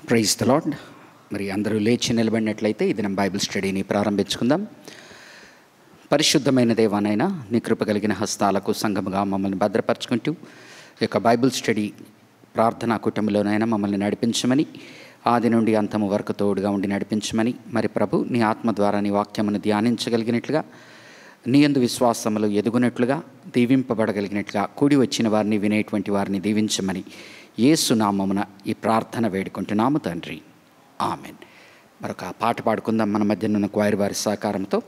Praise the lord మరి అందరూ లేచి నిలబడినట్లయితే ఇది మనం బైబిల్ స్టడీని ప్రారంభించుకుందాం పరిశుద్ధమైన దేవానైనా నీ కృప కలిగిన హస్తాలకు సంగముగా మమ్మల్ని భద్రపరచుకుంటూ ఈ యొక్క బైబిల్ స్టడీ ప్రార్థనా కుటుంబంలోనైనా మమ్మల్ని నడిపించమని ఆది నుండి అంతము వరకు తోడుగా ఉండి నడిపించమని మరి ప్రభు నీ ఆత్మ ద్వారా నీ వాక్యమును ధ్యానించగలిగినట్లుగా నీ యందు విశ్వాసములు ఎదుగునట్లుగా దీవింపబడగలిగినట్లుగా కూడి వచ్చిన వారిని వినేటువంటి వారిని దీవించమని యేసునామమున ఈ ప్రార్థన వేడుకుంటున్నాము తండ్రి ఆమెన్ మరొక పాట పాడుకుందాం మన మధ్యనున్న క్వైర్ వారి సహకారంతో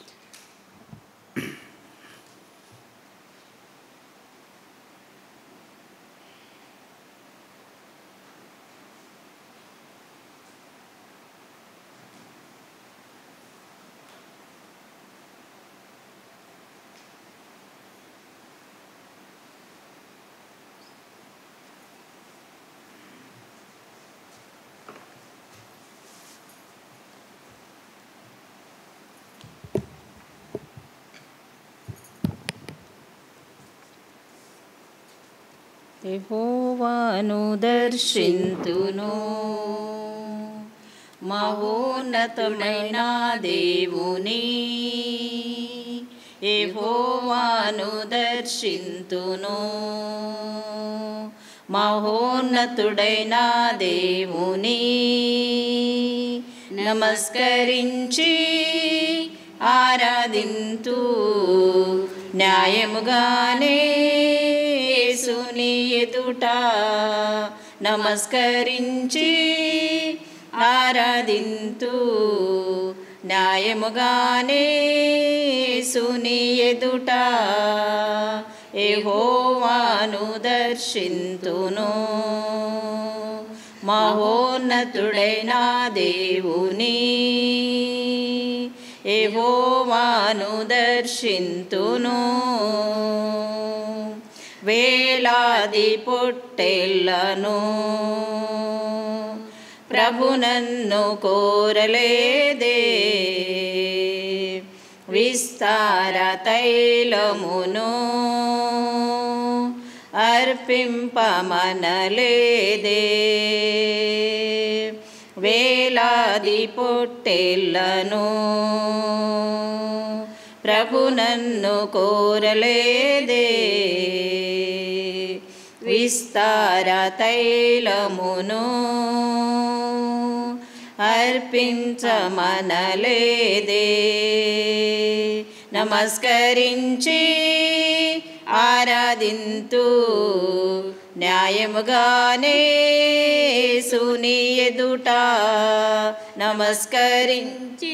యెహోవాను దర్శింతును మహోన్నతమైన దేవుని యెహోవాను దర్శింతును మహోన్నతుడైన దేవుని నమస్కరించి ఆరాధింతూ న్యాయముగానే యేసుని ఎదుట నమస్కరించి ఆరాధింతూ న్యాయముగానే యేసుని ఎదుట ఏహోవాను దర్శింతును మహోన్నతుడైన దేవుని ఏహోవాను దర్శింతును వేలాది పొట్టెళ్ళను ప్రభు నన్ను కోరలేదే విస్తార తైలమును అర్పింపమనలేదే వేలాది పొట్టెళ్ళను ప్రభు నన్ను కోరలేదే విస్తార తైలమును అర్పించమనలేదే నమస్కరించి ఆరాధింతూ న్యాయముగానే సుని ఎదుట నమస్కరించి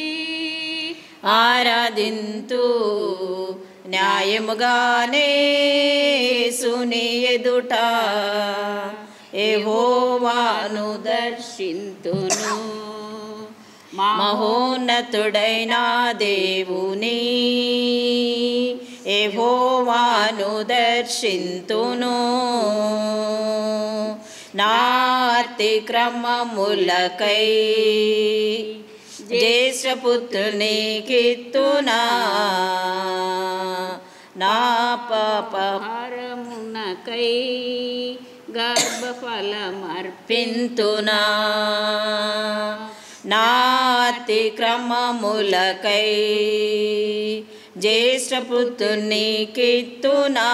ఆరాధింతూ న్యాయముగానే సుని ఎదుట ఏహోవాను దర్శింతును మహోన్నతుడైన దేవుని ఏహోవాను దర్శింతును నార్తి క్రమములకై జ్యేష్ఠపుత్రుని కిత్తునా నా పాపహారమునకై గర్భఫలమర్పింతునా నాతి క్రమములకై జ్యేష్ఠపుత్రుని కిత్తునా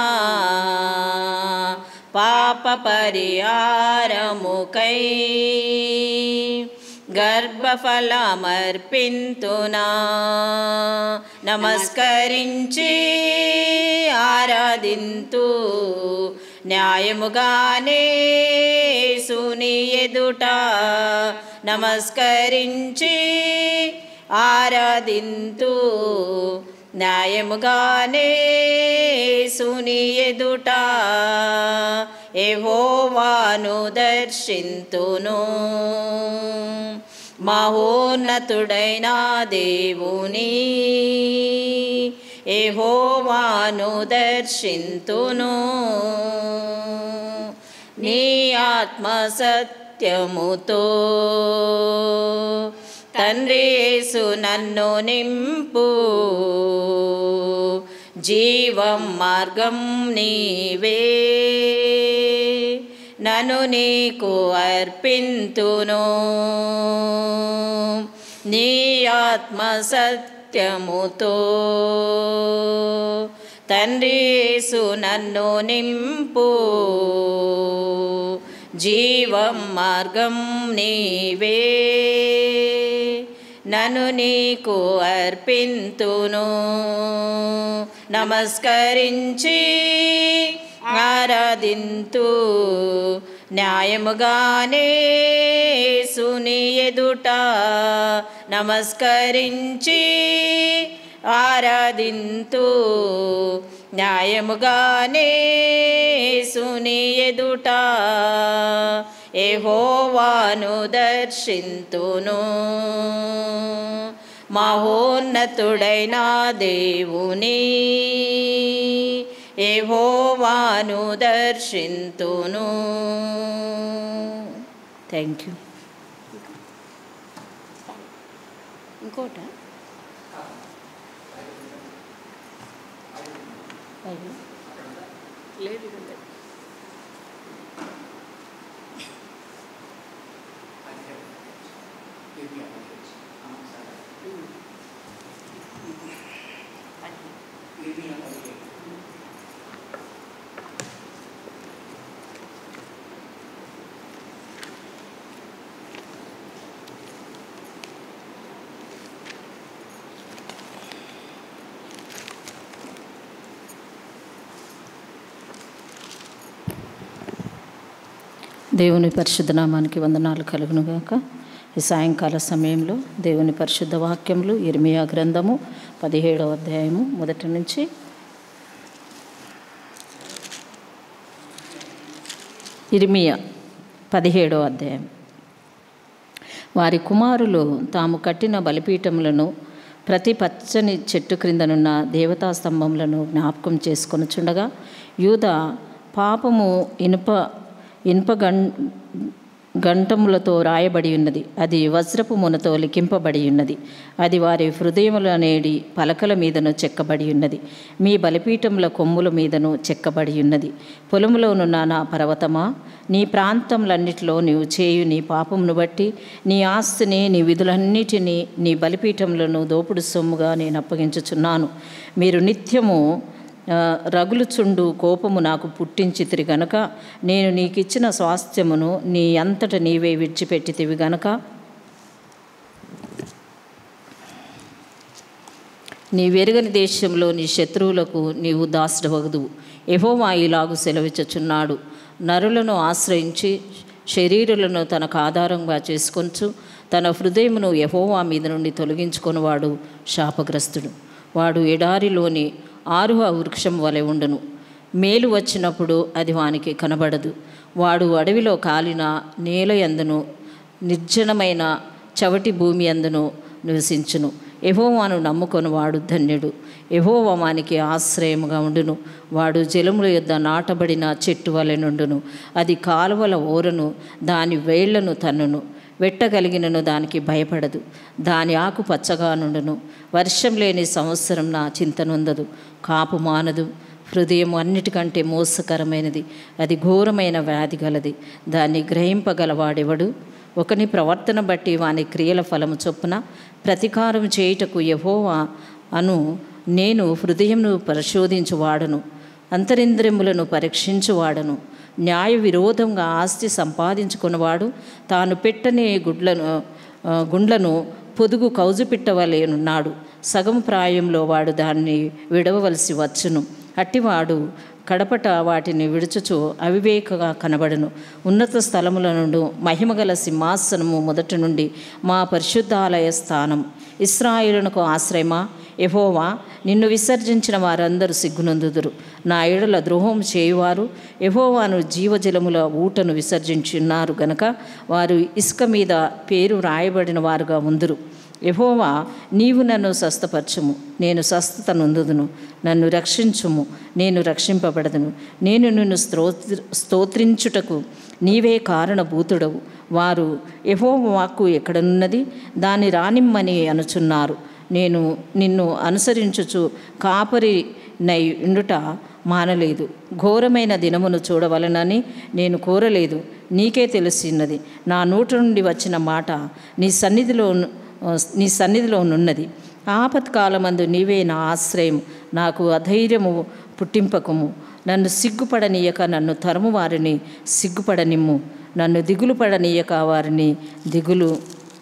పాప పరిహారముకై గర్భఫలమర్పింతునా నమస్కరించి ఆరాధింతూ న్యాయముగానే సుని ఎదుట నమస్కరించి ఆరాధింతూ న్యాయముగానే సుని ఎదుట ఏహోవాను దర్శింతును మహోన్నతుడైన దేవుని ఏహోవాను దర్శింతును నీ ఆత్మ సత్యముతో తండ్రి యేసు నన్ను నింపు జీవం మార్గం నీవే నను నీకు అర్పింతును నీ ఆత్మ సత్యముతో తండ్రి యేసు నన్ను నింపు జీవం మార్గం నీవే నన్ను నీకు అర్పింతును నమస్కరించి ఆరాధింతు న్యాయముగానే సుని ఎదుట నమస్కరించి ఆరాధింతు న్యాయముగానే సుని ఎదుట ఏహోవాను దర్శింతును మహోన్నతుడైన దేవుని ఏహోవాను దర్శింతును థ్యాంక్ యూ ఇంకోట లేదు దేవుని పరిశుద్ధ నామానికి వందనాలు కలుగును గాక ఈ సాయంకాల సమయంలో దేవుని పరిశుద్ధ వాక్యములు ఇర్మియా గ్రంథము పదిహేడవ అధ్యాయము మొదటి నుంచి ఇర్మియా పదిహేడవ అధ్యాయం వారి కుమారులు తాము కట్టిన బలిపీఠములను ప్రతి పచ్చని చెట్టు క్రిందనున్న దేవతా స్తంభములను జ్ఞాపకం చేసుకొనుచుండగా యూద పాపము ఇనుప ఇనుప గం గంటములతో రాయబడి ఉన్నది అది వజ్రపు మునతో లిఖింపబడి ఉన్నది అది వారి హృదయముల నేడి పలకల మీదను చెక్కబడి ఉన్నది మీ బలిపీఠముల కొమ్ముల మీదను చెక్కబడి ఉన్నది పొలములోనున్న నా పర్వతమా నీ ప్రాంతములన్నిటిలో నీవు చేయు నీ పాపమును బట్టి నీ ఆస్తిని నీ విధులన్నిటినీ నీ బలిపీఠములను దోపుడు సొమ్ముగా నేను అప్పగించుచున్నాను మీరు నిత్యము ఆ, రగులుచుండు కోపము నాకు పుట్టించితిరి గనక నేను నీకిచ్చిన స్వాస్థ్యమును నీ అంతట నీవే విడిచిపెట్టితివి గనక నీ వెరుగని దేశంలో నీ శత్రువులకు నీవు దాసుడవగదువు ఎహోవా ఇలాగు సెలవిచ్చుచున్నాడు నరులను ఆశ్రయించి శరీరులను తనకు ఆధారంగా చేసుకొంచు తన హృదయమును యహోవా మీద నుండి తొలగించుకొనివాడు శాపగ్రస్తుడు వాడు ఎడారిలోని ఆరుహ వృక్షం వలె ఉండును మేలు వచ్చినప్పుడు అది వానికి కనబడదు వాడు అడవిలో కాలిన నేల ఎందును నిర్జనమైన చవటి భూమి అందును నివసించును ఎహోవాను నమ్ముకొని వాడు ధన్యుడు ఎహోవా వానికి ఆశ్రయముగా ఉండును వాడు జలముల యొద్ద నాటబడిన చెట్టు వలె నుండును అది కాలువల ఓరను దాని వేళ్లను తన్నును వెట్టగలిగినను దానికి భయపడదు దాని ఆకు పచ్చగా నుండును వర్షం లేని సంవత్సరం నా చింతనుందదు కాపు మానదు హృదయం అన్నిటికంటే మోసకరమైనది అది ఘోరమైన వ్యాధి గలది దాన్ని గ్రహింపగలవాడెవడు ఒకని ప్రవర్తన బట్టి వాని క్రియల ఫలము చొప్పున ప్రతీకారం చేయుటకు యహోవా అను నేను హృదయంను పరిశోధించువాడను అంతరింద్రియములను పరీక్షించువాడను న్యాయ విరోధంగా ఆస్తి సంపాదించుకున్నవాడు తాను పెట్టని గుడ్లను ఆ, గుండ్లను పొదుగు కౌజు పిట్టవలేనున్నాడు సగం ప్రాయంలో వాడు దాన్ని విడవవలసి వచ్చును అట్టివాడు కడపట వాటిని విడుచుచు అవివేకగా కనబడును ఉన్నత స్థలముల నుండి మహిమగల సింహాసనము మొదటి నుండి మా పరిశుద్ధాలయ స్థానం ఇస్రాయిలునకు ఆశ్రయమా ఎహోవా నిన్ను విసర్జించిన వారందరూ సిగ్గునందుదురు నా ఏడల ద్రోహం చేయువారు ఎహోవాను జీవజలముల ఊటను విసర్జించున్నారు గనక వారు ఇసుక మీద పేరు రాయబడిన వారుగా ఉందురు యహోవా నీవు నన్ను స్వస్థపరచుము నేను స్వస్థత నొందుదును నన్ను రక్షించుము నేను రక్షింపబడదును నేను నిన్ను స్తోత్రి స్తోత్రించుటకు నీవే కారణభూతుడవు వారు యహోవ వాక్కు ఎక్కడనున్నది దాన్ని రానిమ్మని అనుచున్నారు నేను నిన్ను అనుసరించుచు కాపరి నై ఉండుట మానలేదు ఘోరమైన దినమును చూడవలనని నేను కోరలేదు నీకే తెలిసినది నా నోట నుండి వచ్చిన మాట నీ సన్నిధిలో ఉన్న- నీ సన్నిధిలోనున్నది ఆపత్కాలమందు నీవే నా ఆశ్రయం నాకు అధైర్యము పుట్టింపకము నన్ను సిగ్గుపడనీయక నన్ను తరుము వారిని సిగ్గుపడనిమ్ము నన్ను దిగులు పడనీయక వారిని దిగులు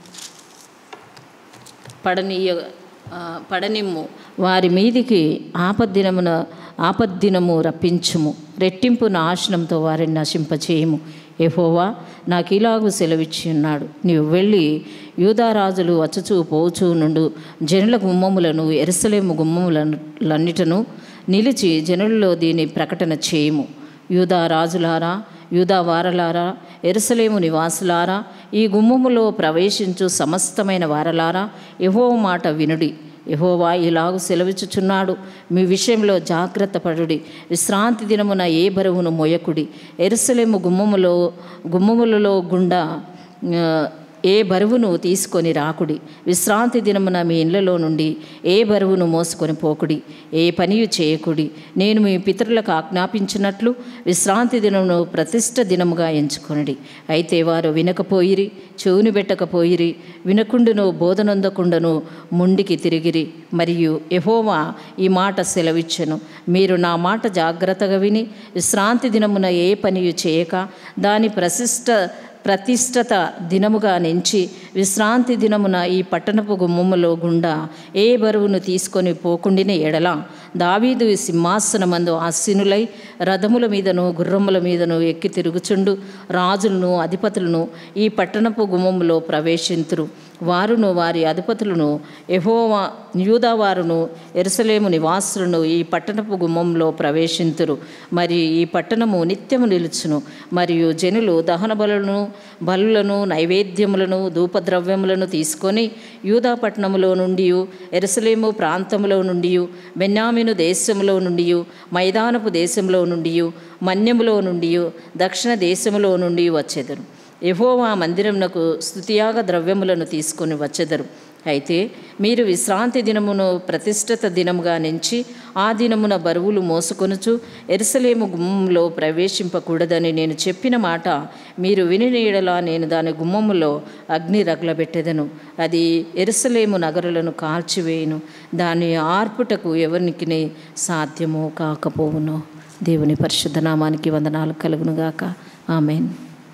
పడనీయ ఆ, పడనిమ్ము వారి మీదికి ఆపద్దినమున ఆపద్దినము రప్పించుము రెట్టింపు నాశనంతో వారిని నశింపచేయము ఎహోవా నాకు ఇలాగూ సెలవిచ్చి ఉన్నాడు నీవు వెళ్ళి యూదారాజులు వచ్చుచూ పోచూ నుండు జనుల గుమ్మములను ఎరసలేము గుమ్మములన్నిటను నిలిచి జనులలో దీని ప్రకటన చేయము యూదా రాజులారా యూదా వారలారా ఎరుసలేము నివాసులారా ఈ గుమ్మములో ప్రవేశించు సమస్తమైన వారలారా యహో మాట వినుడి యహోవా ఇలాగు సెలవిచ్చుచున్నాడు మీ విషయంలో జాగ్రత్త పడుడి విశ్రాంతి దినమున ఏ బరువును మొయకుడి ఎరుసలేము గుమ్మములో గుమ్మములలో గుండా ఆ, ఏ బరువును తీసుకొని రాకుడి విశ్రాంతి దినమున మీ ఇళ్లలో నుండి ఏ బరువును మోసుకొని పోకుడి ఏ పనియు చేయకుడి నేను మీ పితరులకు ఆజ్ఞాపించినట్లు విశ్రాంతి దినమును ప్రతిష్ట దినముగా ఎంచుకొనిడి అయితే వారు వినకపోయిరి చెవుని పెట్టకపోయిరి వినకుండును బోధనందకుండను ముండికి తిరిగిరి మరియు ఎహోవా ఈ మాట సెలవిచ్చెను మీరు నా మాట జాగ్రత్తగా విని విశ్రాంతి దినమున ఏ పనియు చేయక దాని ప్రశిష్ట ప్రతిష్టత దినముగా నెంచి విశ్రాంతి దినమున ఈ పట్టణపు గుమ్మములో గుండా ఏ బరువును తీసుకొని పోకుండిన ఎడల దావీదు ఈ సింహాసనమందు ఆసీనులై రథముల మీదను గుర్రముల మీదను ఎక్కి తిరుగుచుండు రాజులను అధిపతులను ఈ పట్టణపు గుమ్మములో ప్రవేశింతురు వారును వారి అధిపతులను ఎహోవా యూదావారును ఎరుసలేము నివాసులను ఈ పట్టణపు గుమ్మంలో ప్రవేశింతురు మరి ఈ పట్టణము నిత్యము నిలుచును మరియు జనులు దహన బలులను బలులను నైవేద్యములను ధూపద్రవ్యములను తీసుకొని యూదా పట్టణములో నుండి ఎరుసలేము ప్రాంతములో నుండి బెన్యామిను దేశములో నుండి మైదానపు దేశంలో నుండి మన్యములో నుండి దక్షిణ దేశములో నుండి వచ్చెదరు యెహోవా మందిరమునకు స్తుతియాగ ద్రవ్యములను తీసుకొని వచ్చెదరు అయితే మీరు విశ్రాంతి దినమును ప్రతిష్ఠిత దినముగా నెంచి ఆ దినమున బరువులు మోసుకొనుచు ఎరుసలేము గుమ్మంలో ప్రవేశింపకూడదని నేను చెప్పిన మాట మీరు విని నీడలా నేను దాని గుమ్మములో అగ్ని రగలబెట్టెదను అది ఎరుసలేము నగరులను కాల్చివేయును దాని ఆర్పుటకు ఎవరికి సాధ్యమో కాకపోవును దేవుని పరిశుద్ధ నామానికి వందనాలు కలుగునుగాక ఆమెన్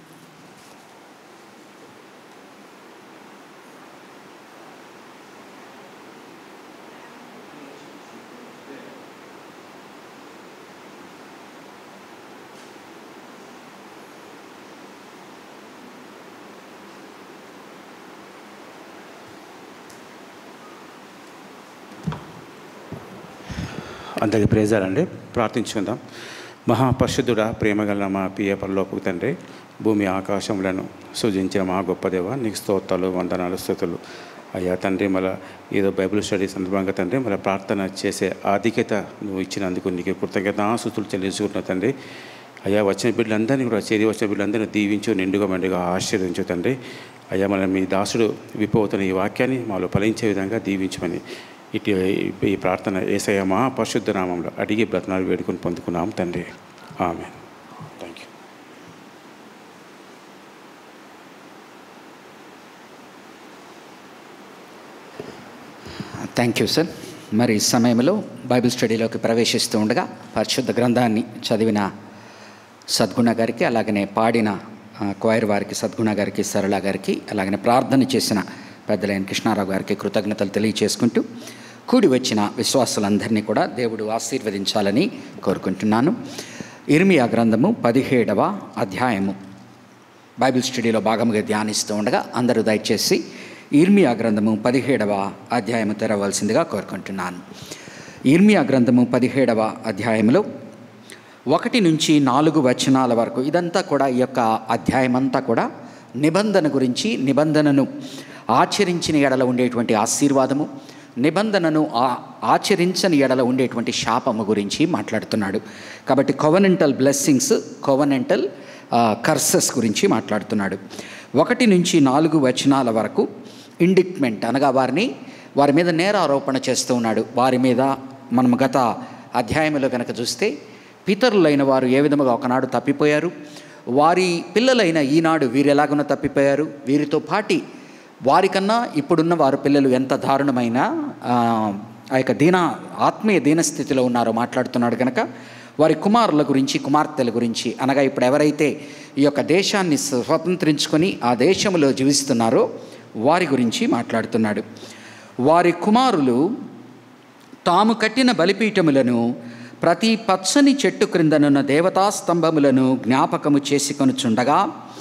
అందరికి ప్రేజాలండి ప్రార్థించుకుందాం మహాపరిశుద్ధుడ ప్రేమగల మా ప్రియ పరలోపు తండ్రి భూమి ఆకాశములను సృజించిన మా గొప్ప దేవ నీకు స్తోత్రాలు వందనాలు స్థుతులు అయ్యా తండ్రి మళ్ళీ ఏదో బైబిల్ స్టడీ సందర్భంగా తండ్రి మళ్ళీ ప్రార్థన చేసే ఆధిక్యత నువ్వు ఇచ్చినందుకు నీకు కృతజ్ఞత ఆస్తుతులు చెల్లించుకుంటున్నావు తండ్రి అయ్యా వచ్చిన బిడ్డలందరినీ కూడా చేరి వచ్చిన బిడ్డలందరినీ దీవించు నిండుగా మెండుగా ఆశీర్వదించు తండ్రి అయ్యా మన మీ దాసుడు విప్పవుతున్న ఈ వాక్యాన్ని మాలో ఫలించే విధంగా దీవించమని ఇటు ఈ ప్రార్థన ఏసయ్య మా పరిశుద్ధ నామంలో అడిగి బ్రతనాలు వేడుకొని పొందుకున్నాం తండ్రి ఆమె thank you thank you sir మరి ఈ సమయంలో బైబిల్ స్టడీలోకి ప్రవేశిస్తూ ఉండగా పరిశుద్ధ గ్రంథాన్ని చదివిన సద్గుణ గారికి అలాగనే పాడిన ఆ, క్వైర్ వారికి సద్గుణ గారికి సరళ గారికి అలాగనే ప్రార్థన చేసిన పెద్దలైన కృష్ణారావు గారికి కృతజ్ఞతలు తెలియచేసుకుంటూ కూడి వచ్చిన విశ్వాసులందరినీ కూడా దేవుడు ఆశీర్వదించాలని కోరుకుంటున్నాను ఇర్మియా గ్రంథము పదిహేడవ అధ్యాయము బైబిల్ స్టడీలో భాగంగా ధ్యానిస్తూ ఉండగా అందరూ దయచేసి ఇర్మియా గ్రంథము పదిహేడవ అధ్యాయము తెరవలసిందిగా కోరుకుంటున్నాను ఇర్మియా గ్రంథము పదిహేడవ అధ్యాయంలో ఒకటి నుంచి నాలుగు వచనాల వరకు ఇదంతా కూడా ఈ యొక్క అధ్యాయం అంతా కూడా నిబంధన గురించి నిబంధనను ఆచరించిన ఎడల ఉండేటువంటి ఆశీర్వాదము నిబంధనను ఆ- ఆచరించని ఎడల ఉండేటువంటి శాపము గురించి మాట్లాడుతున్నాడు కాబట్టి కొవనెంటల్ బ్లెస్సింగ్స్ కొవనెంటల్ కర్సెస్ గురించి మాట్లాడుతున్నాడు ఒకటి నుంచి నాలుగు వచనాల వరకు ఇండిక్మెంట్ అనగా వారిని వారి మీద నేరారోపణ చేస్తూ ఉన్నాడు వారి మీద మనం గత అధ్యాయంలో కనుక చూస్తే పితరులైన వారు ఏ విధముగా ఒకనాడు తప్పిపోయారు వారి పిల్లలైన ఈనాడు వీరు ఎలాగున తప్పిపోయారు వీరితో పాటి వారికన్నా ఇప్పుడున్న వారి పిల్లలు ఎంత దారుణమైన ఆ, ఆ యొక్క దీన ఆత్మీయ దీనస్థితిలో ఉన్నారో మాట్లాడుతున్నాడు కనుక వారి కుమారుల గురించి కుమార్తెల గురించి అనగా ఇప్పుడు ఎవరైతే ఈ యొక్క దేశాన్ని స్వతంత్రించుకొని ఆ దేశంలో జీవిస్తున్నారో వారి గురించి మాట్లాడుతున్నాడు వారి కుమారులు తాము కట్టిన బలిపీఠములను ప్రతి పచ్చని చెట్టు క్రిందనున్న దేవతా స్తంభములను జ్ఞాపకము చేసుకొనుచుండగా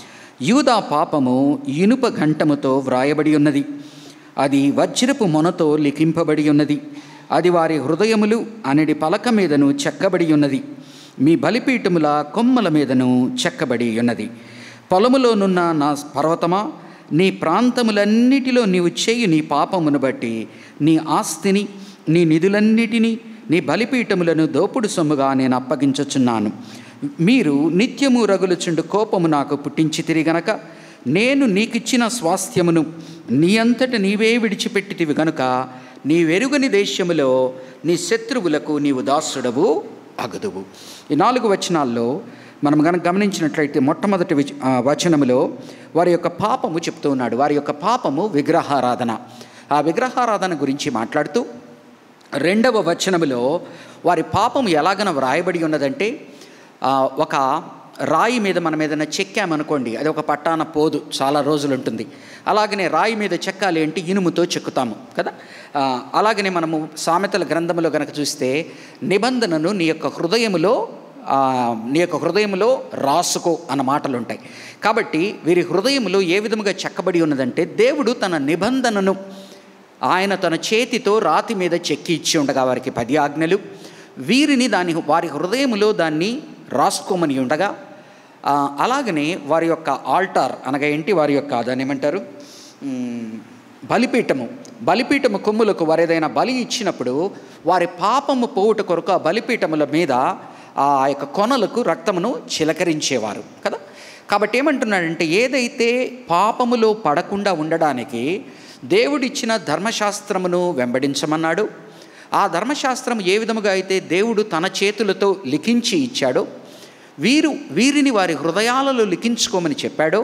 యూదా పాపము ఇనుప ఘంటముతో వ్రాయబడి ఉన్నది అది వజ్రపు మొనతో లిఖింపబడి ఉన్నది అది వారి హృదయములు అనడి పలక మీదను చెక్కబడి ఉన్నది మీ బలిపీఠముల కొమ్మల మీదను చెక్కబడి ఉన్నది పొలములోనున్న నా పర్వతమా నీ ప్రాంతములన్నిటిలో నీవు చేయు నీ పాపమును బట్టి నీ ఆస్తిని నీ నిధులన్నిటినీ నీ బలిపీఠములను దోపుడు సొమ్ముగా నేను అప్పగించుచున్నాను మీరు నిత్యము రగులుచుండు కోపము నాకు పుట్టించి తిరిగనక నేను నీకిచ్చిన స్వాస్థ్యమును నీ అంతట నీవే విడిచిపెట్టితివి గనుక నీ వెరుగని దేశములో నీ శత్రువులకు నీవు దాసుడవు అగదువు ఈ నాలుగు వచనాల్లో మనం కనుక గమనించినట్లయితే మొట్టమొదటి విచ- ఆ, వచనములో వారి యొక్క పాపము చెప్తూ ఉన్నాడు వారి యొక్క పాపము విగ్రహారాధన ఆ విగ్రహారాధన గురించి మాట్లాడుతూ రెండవ వచనములో వారి పాపం ఎలాగన వ్రాయబడి ఉన్నదంటే ఆ, ఒక రాయి మీద మనం ఏదైనా చెక్కామనుకోండి అది ఒక పట్టాన పోదు చాలా రోజులు ఉంటుంది అలాగనే రాయి మీద చెక్కాలి అంటే ఇనుముతో చెక్కుతాము కదా ఆ, అలాగనే మనము సామెతల గ్రంథములో గనక చూస్తే నిబంధనను నీ యొక్క హృదయములో ఆ, నీ యొక్క హృదయంలో రాసుకో అన్న మాటలు ఉంటాయి కాబట్టి వీరి హృదయంలో ఏ విధముగా చెక్కబడి ఉన్నదంటే దేవుడు తన నిబంధనను ఆయన తన చేతితో రాతి మీద చెక్కి ఇచ్చి ఉండగా వారికి పది ఆజ్ఞలు వీరిని దాని వారి హృదయములో దాన్ని రాసుకోమని ఉండగా ఆ, అలాగనే వారి యొక్క ఆల్టార్ అనగా ఏంటి వారి యొక్క దాన్ని ఏమంటారు మ్, బలిపీఠము బలిపీఠము కొమ్ములకు వారు ఏదైనా బలి ఇచ్చినప్పుడు వారి పాపము పోవుట కొరకు ఆ బలిపీఠముల మీద ఆ యొక్క కొనలకు రక్తమును చిలకరించేవారు కదా కాబట్టి ఏమంటున్నాడంటే ఏదైతే పాపములో పడకుండా ఉండడానికి దేవుడిచ్చిన ధర్మశాస్త్రమును వెంబడించమన్నాడు ఆ ధర్మశాస్త్రం ఏ విధముగా అయితే దేవుడు తన చేతులతో లిఖించి ఇచ్చాడో వీరు వీరిని వారి హృదయాలలో లిఖించుకోమని చెప్పాడో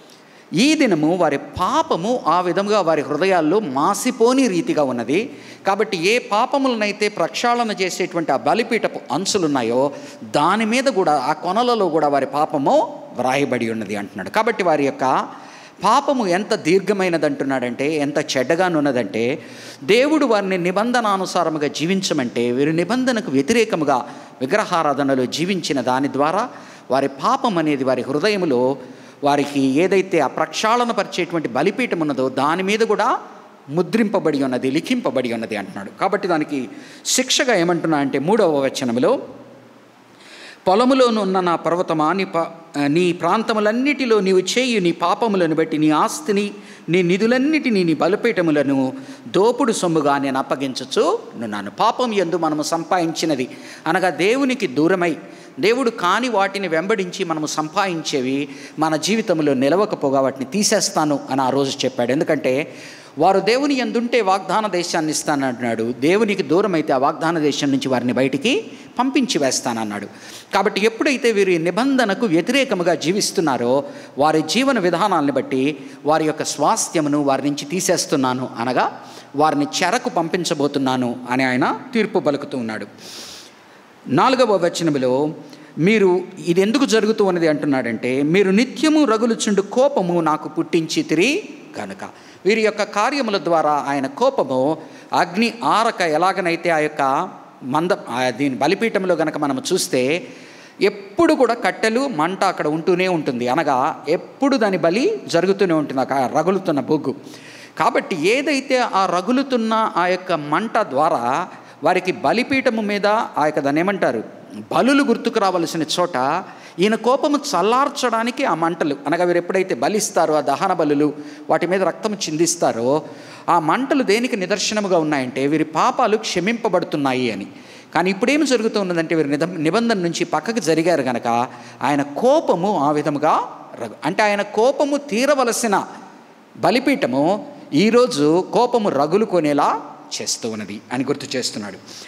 ఈ దినము వారి పాపము ఆ విధముగా వారి హృదయాల్లో మాసిపోని రీతిగా ఉన్నది కాబట్టి ఏ పాపములనైతే ప్రక్షాళన చేసేటువంటి ఆ బలిపీఠపు అంచులున్నాయో దాని మీద కూడా ఆ కొనలలో కూడా వారి పాపము వ్రాయబడి ఉన్నది అంటున్నాడు కాబట్టి వారి యొక్క పాపము ఎంత దీర్ఘమైనది అంటున్నాడంటే ఎంత చెడ్డగానున్నదంటే దేవుడు వారిని నిబంధనానుసారముగా జీవించమంటే వీరి నిబంధనకు వ్యతిరేకముగా విగ్రహారాధనలో జీవించిన దాని ద్వారా వారి పాపం అనేది వారి హృదయములో వారికి ఏదైతే ఆ ప్రక్షాళన పరిచేటువంటి బలిపీఠం ఉన్నదో దాని మీద కూడా ముద్రింపబడి ఉన్నది లిఖింపబడి ఉన్నది అంటున్నాడు కాబట్టి దానికి శిక్షగా ఏమంటున్నా అంటే మూడవ వచనములో పొలములోనున్న నా పర్వతమా నీ ప నీ ప్రాంతములన్నిటిలో నీవు చేయు నీ పాపములను బట్టి నీ ఆస్తిని నీ నిధులన్నిటినీ నీ బలిపీఠములను దోపుడు సొమ్ముగా నేను అప్పగించచ్చు నున్నాను పాపం ఎందు మనము సంపాదించినది అనగా దేవునికి దూరమై దేవుడు కాని వాటిని వెంబడించి మనము సంపాదించేవి మన జీవితంలో నిలవకపోగా వాటిని తీసేస్తాను అని ఆ రోజు చెప్పాడు ఎందుకంటే వారు దేవుని ఎందుంటే వాగ్దాన దేశాన్ని ఇస్తానంటున్నాడు దేవునికి దూరం అయితే ఆ వాగ్దాన దేశం నుంచి వారిని బయటికి పంపించి వేస్తానన్నాడు కాబట్టి ఎప్పుడైతే వీరు ఈ నిబంధనకు వ్యతిరేకముగా జీవిస్తున్నారో వారి జీవన విధానాలను బట్టి వారి యొక్క స్వాస్థ్యమును వారి నుంచి తీసేస్తున్నాను అనగా వారిని చెరకు పంపించబోతున్నాను అని ఆయన తీర్పు పలుకుతూ ఉన్నాడు నాలుగవ వచనములో మీరు ఇది ఎందుకు జరుగుతూ ఉన్నది అంటున్నాడంటే మీరు నిత్యము రగులుచుండు కోపము నాకు పుట్టించి తిరి కనుక వీరి యొక్క కార్యముల ద్వారా ఆయన కోపము అగ్ని ఆరక ఎలాగనైతే ఆ యొక్క మంద ఆ దీని బలిపీఠంలో గనక మనం చూస్తే ఎప్పుడు కూడా కట్టెలు మంట అక్కడ ఉంటూనే ఉంటుంది అనగా ఎప్పుడు దాని బలి జరుగుతూనే ఉంటుంది ఆ రగులుతున్న బొగ్గు కాబట్టి ఏదైతే ఆ రగులుతున్న ఆ యొక్క మంట ద్వారా వారికి బలిపీఠము మీద ఆ యొక్క దాన్ని ఏమంటారు బలులు గుర్తుకు రావలసిన చోట ఈయన కోపము చల్లార్చడానికి ఆ మంటలు అనగా వీరు ఎప్పుడైతే బలిస్తారో ఆ దహన బలులు వాటి మీద రక్తం చిందిస్తారో ఆ మంటలు దేనికి నిదర్శనముగా ఉన్నాయంటే వీరి పాపాలు క్షమింపబడుతున్నాయి అని కానీ ఇప్పుడేమి జరుగుతూ ఉన్నదంటే వీరు నిద నిబంధన నుంచి పక్కకి జరిగారు గనక ఆయన కోపము ఆ విధముగా రగు అంటే ఆయన కోపము తీరవలసిన బలిపీఠము ఈరోజు కోపము రగులు కొనేలా చేస్తూ ఉన్నది అని గుర్తు చేస్తున్నాడు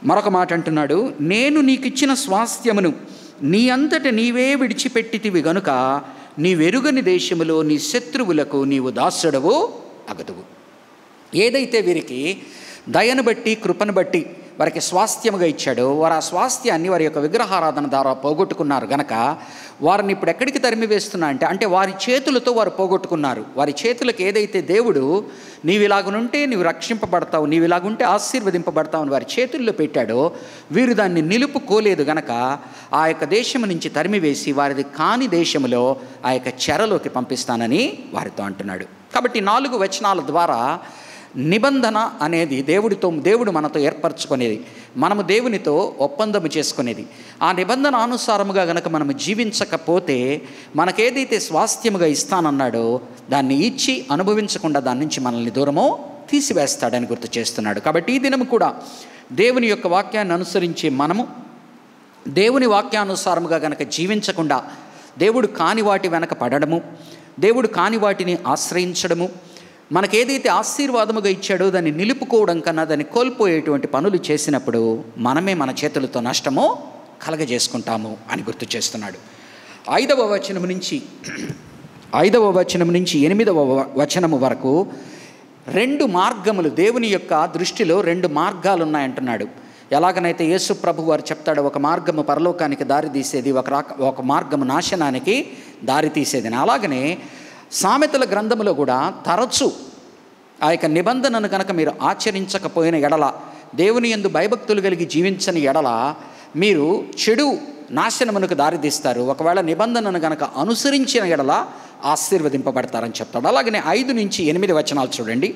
మరొక మాట అంటున్నాడు నేను నీకు ఇచ్చిన స్వాస్థ్యమును నీ అంతట నీవే విడిచిపెట్టితివి గనుక నీ వెరుగని దేశములో నీ శత్రువులకు నీవు దాసుడవు అగదువు ఏదైతే వీరికి దయను బట్టి కృపను బట్టి వారికి స్వాస్థ్యముగా ఇచ్చాడో వారు ఆ స్వాస్థ్యాన్ని వారి యొక్క విగ్రహారాధన ద్వారా పోగొట్టుకున్నారు గనక వారిని ఇప్పుడు ఎక్కడికి తరిమి వేస్తున్నా అంటే అంటే వారి చేతులతో వారు పోగొట్టుకున్నారు వారి చేతులకు ఏదైతే దేవుడు నీవు ఇలాగునుంటే నీవు రక్షింపబడతావు నీవు ఇలాగుంటే ఆశీర్వదింపబడతావు అని వారి చేతుల్లో పెట్టాడో వీరు దాన్ని నిలుపుకోలేదు గనక ఆ యొక్క దేశము నుంచి తరిమివేసి వారిది కాని దేశములో ఆ యొక్క చెరలోకి పంపిస్తానని వారితో అంటున్నాడు కాబట్టి నాలుగు వచనాల ద్వారా నిబంధన అనేది దేవుడితో దేవుడు మనతో ఏర్పరచుకునేది మనము దేవునితో ఒప్పందము చేసుకునేది ఆ నిబంధన అనుసారముగా గనక మనము జీవించకపోతే మనకేదైతే స్వాస్థ్యముగా ఇస్తానన్నాడో దాన్ని ఇచ్చి అనుభవించకుండా దాని నుంచి మనల్ని దూరమో తీసివేస్తాడని గుర్తు చేస్తున్నాడు కాబట్టి ఈ దినము కూడా దేవుని యొక్క వాక్యాన్ని అనుసరించే మనము దేవుని వాక్యానుసారముగా గనక జీవించకుండా దేవుడు కాని వాటి వెనక పడడము దేవుడు కాని వాటిని ఆశ్రయించడము మనకేదైతే ఆశీర్వాదముగా ఇచ్చాడో దాన్ని నిలుపుకోవడం కన్నా దాన్ని కోల్పోయేటువంటి పనులు చేసినప్పుడు మనమే మన చేతులతో నష్టమో కలగజేసుకుంటాము అని గుర్తు చేస్తున్నాడు ఐదవ వచనము నుంచి ఐదవ వచనం నుంచి ఎనిమిదవ వ- వచనము వరకు రెండు మార్గములు దేవుని యొక్క దృష్టిలో రెండు మార్గాలు ఉన్నాయంటున్నాడు ఎలాగనైతే యేసు ప్రభు వారు చెప్తాడు ఒక మార్గము పరలోకానికి దారి తీసేది ఒక రాక ఒక మార్గము నాశనానికి దారి తీసేది అని అలాగనే సామెతల గ్రంథములో కూడా తరచు ఆ యొక్క నిబంధనను కనుక మీరు ఆచరించకపోయిన ఎడల దేవుని ఎందు భయభక్తులు కలిగి జీవించని ఎడల మీరు చెడు నాశనమునకు దారితీస్తారు ఒకవేళ నిబంధనను కనుక అనుసరించిన ఎడల ఆశీర్వదింపబడతారని చెప్తాడు అలాగనే ఐదు నుంచి ఎనిమిది వచనాలు చూడండి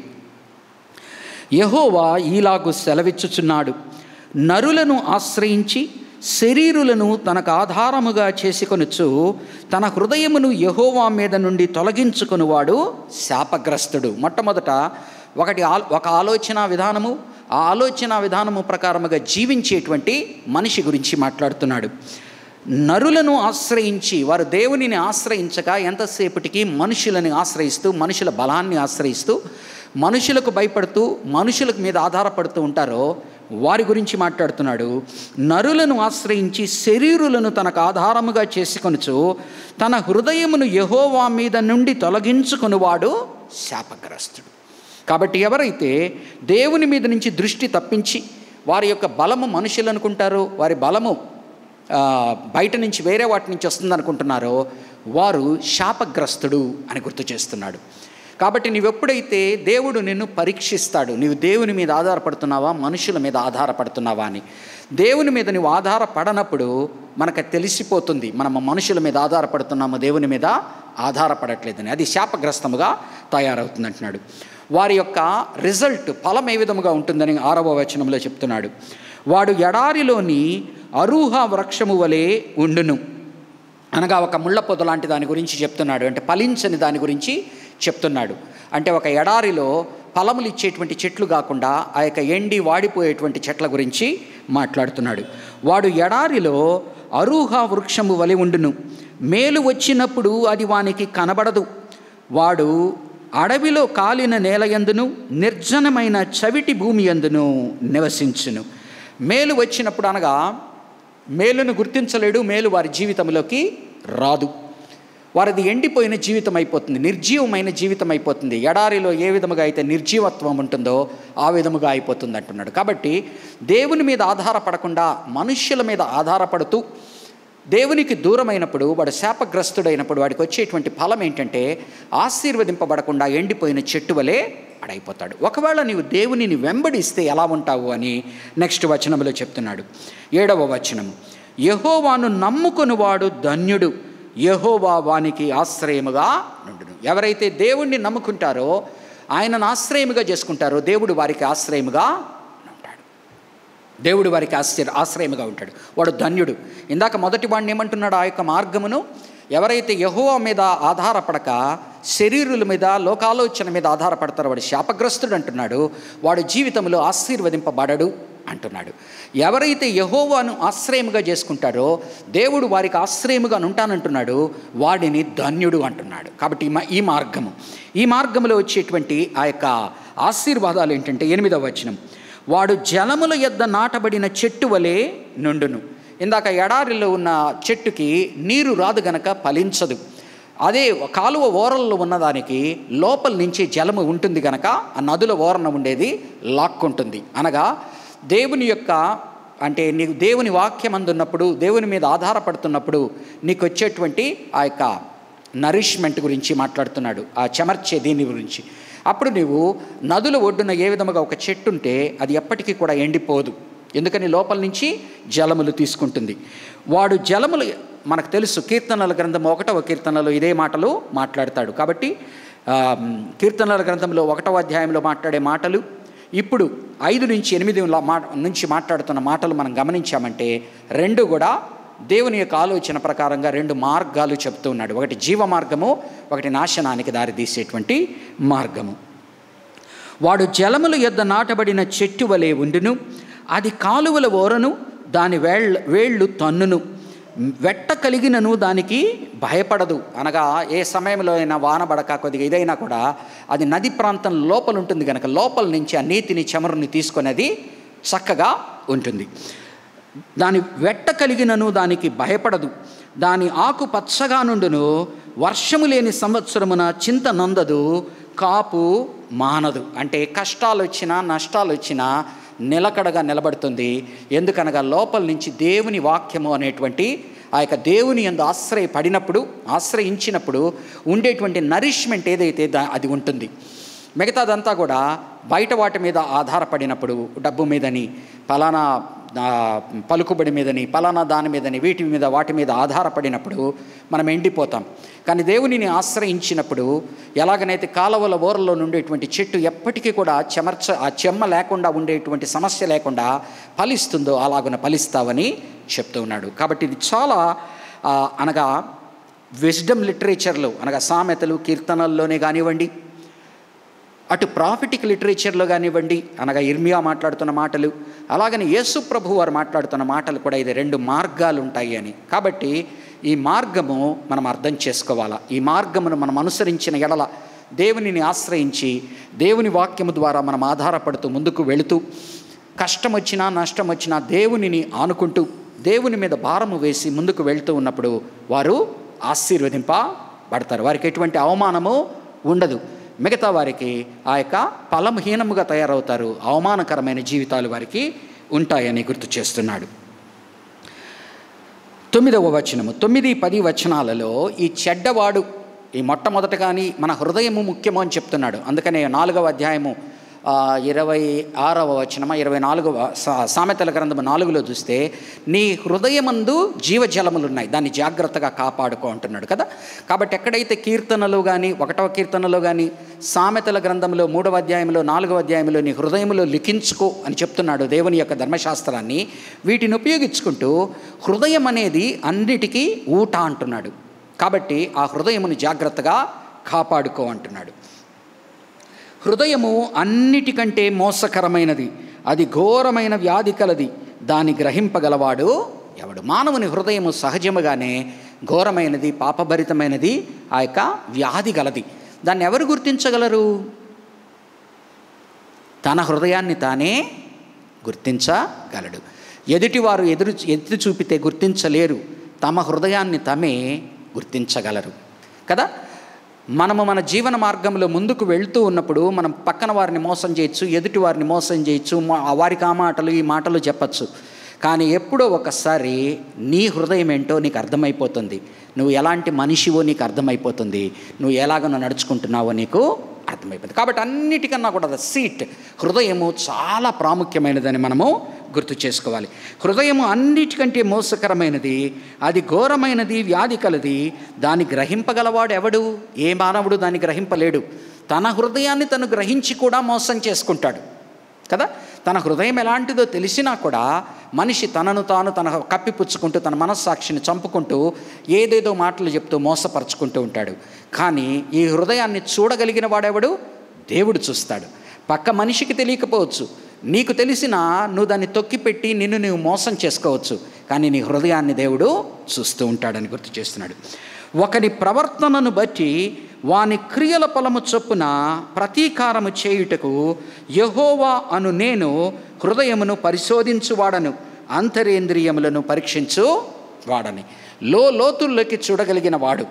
యహోవా ఈలాగు సెలవిచ్చుచున్నాడు నరులను ఆశ్రయించి శరీరులను తనకు ఆధారముగా చేసుకొనుచు తన హృదయమును యహోవా మీద నుండి తొలగించుకునివాడు శాపగ్రస్తుడు మొట్టమొదట ఒకటి ఆ ఒక ఆలోచన విధానము ఆ ఆలోచన విధానము ప్రకారముగా జీవించేటువంటి మనిషి గురించి మాట్లాడుతున్నాడు నరులను ఆశ్రయించి వారు దేవునిని ఆశ్రయించక ఎంతసేపటికి మనుషులని ఆశ్రయిస్తూ మనుషుల బలాన్ని ఆశ్రయిస్తూ మనుషులకు భయపడుతూ మనుషుల మీద ఆధారపడుతూ ఉంటారో వారి గురించి మాట్లాడుతున్నాడు నరులను ఆశ్రయించి శరీరులను తనకు ఆధారముగా చేసుకొనుచు తన హృదయమును యహోవా మీద నుండి తొలగించుకునివాడు శాపగ్రస్తుడు కాబట్టి ఎవరైతే దేవుని మీద నుంచి దృష్టి తప్పించి వారి యొక్క బలము మనుషులు అనుకుంటారో వారి బలము ఆ, బయట నుంచి వేరే వాటి నుంచి వస్తుంది అనుకుంటున్నారో వారు శాపగ్రస్తుడు అని గుర్తు చేస్తున్నాడు కాబట్టి నీవెప్పుడైతే దేవుడు నిన్ను పరీక్షిస్తాడు నీవు దేవుని మీద ఆధారపడుతున్నావా మనుషుల మీద ఆధారపడుతున్నావా అని దేవుని మీద నువ్వు ఆధారపడనప్పుడు మనకు తెలిసిపోతుంది మనం మనుషుల మీద ఆధారపడుతున్నాము దేవుని మీద ఆధారపడట్లేదని అది శాపగ్రస్తముగా తయారవుతుంది అంటున్నాడు వారి యొక్క రిజల్ట్ ఫలం ఏ విధముగా ఉంటుందని ఆరవ వచనంలో చెప్తున్నాడు వాడు ఎడారిలోని అరూహ వృక్షము వలె ఉండును అనగా ఒక ముళ్ళ పొద లాంటి దాని గురించి చెప్తున్నాడు అంటే ఫలించని దాని గురించి చెప్తున్నాడు అంటే ఒక ఎడారిలో ఫలములు ఇచ్చేటువంటి చెట్లు కాకుండా ఆ యొక్క ఎండి వాడిపోయేటువంటి చెట్ల గురించి మాట్లాడుతున్నాడు వాడు ఎడారిలో అరూహ వృక్షము వలె ఉండును మేలు వచ్చినప్పుడు అది వానికి కనబడదు వాడు అడవిలో కాలిన నేల యందును నిర్జనమైన చవిటి భూమి యందును నివసించును మేలు వచ్చినప్పుడు అనగా మేలును గుర్తించలేడు మేలు వారి జీవితంలోకి రాదు వారిది ఎండిపోయిన జీవితం అయిపోతుంది నిర్జీవమైన జీవితం అయిపోతుంది ఎడారిలో ఏ విధముగా అయితే నిర్జీవత్వం ఉంటుందో ఆ విధముగా అయిపోతుంది అంటున్నాడు కాబట్టి దేవుని మీద ఆధారపడకుండా మనుష్యుల మీద ఆధారపడుతూ దేవునికి దూరమైనప్పుడు వాడు శాపగ్రస్తుడైనప్పుడు వాడికి వచ్చేటువంటి ఫలం ఏంటంటే ఆశీర్వదింపబడకుండా ఎండిపోయిన చెట్టు వలె అడైపోతాడు ఒకవేళ నీవు దేవునిని వెంబడిస్తే ఎలా ఉంటావు అని నెక్స్ట్ వచనంలో చెప్తున్నాడు ఏడవ వచనము యహోవాను నమ్ముకొనివాడు ధన్యుడు యహోవా వానికి ఆశ్రయముగా నుండును ఎవరైతే దేవుణ్ణి నమ్ముకుంటారో ఆయనను ఆశ్రయముగా చేసుకుంటారో దేవుడు వారికి ఆశ్రయముగా ఉంటాడు దేవుడు వారికి ఆశ్చర్య ఆశ్రయముగా ఉంటాడు వాడు ధన్యుడు ఇందాక మొదటి వాడిని ఏమంటున్నాడు ఆ యొక్క మార్గమును ఎవరైతే యహోవా మీద ఆధారపడక శరీరుల మీద లోకాలోచన మీద ఆధారపడతారో వాడు శాపగ్రస్తుడు అంటున్నాడు వాడు జీవితంలో ఆశీర్వదింపబడడు అంటున్నాడు ఎవరైతే యహోవాను ఆశ్రయముగా చేసుకుంటారో దేవుడు వారికి ఆశ్రయముగా ఉంటానంటున్నాడు వాడిని ధన్యుడు అంటున్నాడు కాబట్టి ఈ మా- ఈ మార్గము ఈ మార్గంలో వచ్చేటువంటి ఆ యొక్క ఆశీర్వాదాలు ఏంటంటే ఎనిమిదవ వచనం వాడు జలముల యొద్ద నాటబడిన చెట్టు వలె నుండును ఇందాక ఎడారిలో ఉన్న చెట్టుకి నీరు రాదు గనక ఫలించదు అదే కాలువ ఓరల్లో ఉన్నదానికి లోపల నుంచి జలము ఉంటుంది గనక ఆ నదుల ఓరన ఉండేది లాక్కుంటుంది అనగా దేవుని యొక్క అంటే నీకు దేవుని వాక్యం అందున్నప్పుడు దేవుని మీద ఆధారపడుతున్నప్పుడు నీకు వచ్చేటువంటి ఆ యొక్క నరిష్మెంట్ గురించి మాట్లాడుతున్నాడు ఆ చెమర్చే దీని గురించి అప్పుడు నీవు నదుల ఒడ్డున ఏ విధముగా ఒక చెట్టు ఉంటే అది ఎప్పటికీ కూడా ఎండిపోదు ఎందుకని లోపల నుంచి జలములు తీసుకుంటుంది వాడు జలములు మనకు తెలుసు కీర్తనల గ్రంథం ఒకటవ కీర్తనలో ఇదే మాటలు మాట్లాడతాడు కాబట్టి ఆ, కీర్తనల గ్రంథంలో ఒకటవ అధ్యాయంలో మాట్లాడే మాటలు ఇప్పుడు ఐదు నుంచి ఎనిమిది లా- మా నుంచి మాట్లాడుతున్న మాటలు మనం గమనించామంటే రెండు కూడా దేవుని యొక్క ఆలోచన ప్రకారంగా రెండు మార్గాలు చెప్తూ ఉన్నాడు ఒకటి జీవ మార్గము ఒకటి నాశనానికి దారితీసేటువంటి మార్గము వాడు జలముల యొద్ద నాటబడిన చెట్టు వలె ఉండును అది కాలువల ఓరను దాని వేళ్ళ వేళ్ళు తన్నును వెట్ట కలిగినను దానికి భయపడదు అనగా ఏ సమయంలో అయినా వానబడక కొద్దిగా ఇదైనా కూడా అది నది ప్రాంతం లోపల ఉంటుంది కనుక లోపల నుంచి ఆ నీతిని చమురుని తీసుకొని అది చక్కగా ఉంటుంది దాని వెట్ట కలిగినను దానికి భయపడదు దాని ఆకు పచ్చగా నుండును వర్షము లేని సంవత్సరమున చింత నందదు కాపు మానదు అంటే కష్టాలు వచ్చినా నష్టాలు వచ్చినా నిలకడగా నిలబడుతుంది ఎందుకనగా లోపల నుంచి దేవుని వాక్యము అనేటువంటి ఆ యొక్క దేవుని ఎందు ఆశ్రయపడినప్పుడు ఆశ్రయించినప్పుడు ఉండేటువంటి నరిష్మెంట్ ఏదైతే దా అది ఉంటుంది మిగతాదంతా కూడా బయట వాటి మీద ఆధారపడినప్పుడు డబ్బు మీదని పలానా ఆ, పలుకుబడి మీదని పలానా దాని మీదని వీటి మీద వాటి మీద ఆధారపడినప్పుడు మనం ఎండిపోతాం కానీ దేవునిని ఆశ్రయించినప్పుడు ఎలాగనైతే కాలువల ఓరలో నుండేటువంటి చెట్టు ఎప్పటికీ కూడా చెమర్చ ఆ చెమ్మ లేకుండా ఉండేటువంటి సమస్య లేకుండా ఫలిస్తుందో అలాగున ఫలిస్తావని చెప్తూ ఉన్నాడు కాబట్టి ఇది చాలా ఆ, అనగా విజ్డమ్ లిటరేచర్లో అనగా సామెతలు కీర్తనల్లోనే కానివ్వండి అటు ప్రాఫిటిక్ లిటరేచర్లో కానివ్వండి అనగా ఇర్మియా మాట్లాడుతున్న మాటలు అలాగని యేసు ప్రభు వారు మాట్లాడుతున్న మాటలు కూడా ఇది రెండు మార్గాలు ఉంటాయి అని కాబట్టి ఈ మార్గము మనం అర్థం చేసుకోవాలా ఈ మార్గమును మనం అనుసరించిన ఎడల దేవునిని ఆశ్రయించి దేవుని వాక్యము ద్వారా మనం ఆధారపడుతూ ముందుకు వెళుతూ కష్టం వచ్చినా నష్టం వచ్చినా దేవునిని ఆనుకుంటూ దేవుని మీద భారము వేసి ముందుకు వెళ్తూ ఉన్నప్పుడు వారు ఆశీర్వదింపబడతారు వారికి ఎటువంటి అవమానము ఉండదు మిగతా వారికి ఆ యొక్క ఫలముహీనముగా తయారవుతారు అవమానకరమైన జీవితాలు వారికి ఉంటాయని గుర్తు చేస్తున్నాడు తొమ్మిదవ వచనము తొమ్మిది పది వచనాలలో ఈ చెడ్డవాడు ఈ మొట్టమొదట కానీ మన హృదయము ముఖ్యము అని చెప్తున్నాడు అందుకనే నాలుగవ అధ్యాయము ఆ, ఇరవై ఆరవ వచనమ ఇరవై నాలుగవ సా- సామెతల గ్రంథము నాలుగులో చూస్తే నీ హృదయమందు జీవజలములు ఉన్నాయి దాన్ని జాగ్రత్తగా కాపాడుకో అంటున్నాడు కదా కాబట్టి ఎక్కడైతే కీర్తనలు కానీ ఒకటవ కీర్తనలో కానీ సామెతల గ్రంథంలో మూడవ అధ్యాయంలో నాలుగవ అధ్యాయంలో నీ హృదయంలో లిఖించుకో అని చెప్తున్నాడు దేవుని యొక్క ధర్మశాస్త్రాన్ని వీటిని ఉపయోగించుకుంటూ హృదయం అనేది అన్నిటికీ ఊట అంటున్నాడు కాబట్టి ఆ హృదయమును జాగ్రత్తగా కాపాడుకో అంటున్నాడు హృదయము అన్నిటికంటే మోసకరమైనది అది ఘోరమైన వ్యాధి కలది దాన్ని గ్రహింపగలవాడు ఎవడు మానవుని హృదయము సహజముగానే ఘోరమైనది పాపభరితమైనది ఆ యొక్క వ్యాధి గలది దాన్ని ఎవరు గుర్తించగలరు తన హృదయాన్ని తానే గుర్తించగలడు ఎదుటివారు ఎదురు ఎత్తి చూపితే గుర్తించలేరు తమ హృదయాన్ని తమే గుర్తించగలరు కదా మనము మన జీవన మార్గంలో ముందుకు వెళ్తూ ఉన్నప్పుడు మనం పక్కన వారిని మోసం చేయొచ్చు ఎదుటి వారిని మోసం చేయొచ్చు మా- వారికి ఆ మాటలు ఈ మాటలు చెప్పచ్చు కానీ ఎప్పుడో ఒకసారి నీ హృదయం ఏంటో నీకు అర్థమైపోతుంది నువ్వు ఎలాంటి మనిషివో నీకు అర్థమైపోతుంది నువ్వు ఎలాగనో నడుచుకుంటున్నావో నీకు అర్థమైపోతుంది కాబట్టి అన్నిటికన్నా కూడా సీట్ హృదయము చాలా ప్రాముఖ్యమైనదని మనము గుర్తు చేసుకోవాలి హృదయము అన్నిటికంటే మోసకరమైనది అది ఘోరమైనది వ్యాధి కలది దాన్ని గ్రహింపగలవాడు ఎవడు ఏ మానవుడు దాన్ని గ్రహింపలేడు తన హృదయాన్ని తను గ్రహించి కూడా మోసం చేసుకుంటాడు కదా తన హృదయం ఎలాంటిదో తెలిసినా కూడా మనిషి తనను తాను తన కప్పిపుచ్చుకుంటూ తన మనస్సాక్షిని చంపుకుంటూ ఏదేదో మాటలు చెప్తూ మోసపరుచుకుంటూ ఉంటాడు కానీ ఈ హృదయాన్ని చూడగలిగిన వాడెవడు దేవుడు చూస్తాడు పక్క మనిషికి తెలియకపోవచ్చు నీకు తెలిసినా నువ్వు దాన్ని తొక్కిపెట్టి నిన్ను నువ్వు మోసం చేసుకోవచ్చు కానీ నీ హృదయాన్ని దేవుడు చూస్తూ ఉంటాడని గుర్తు చేస్తున్నాడు ఒకని ప్రవర్తనను బట్టి వాని క్రియల పొలము చొప్పున ప్రతీకారము చేయుటకు యహోవా అను నేను హృదయమును పరిశోధించువాడను అంతరేంద్రియములను పరీక్షించు వాడని లో లోతుల్లోకి చూడగలిగిన వాడు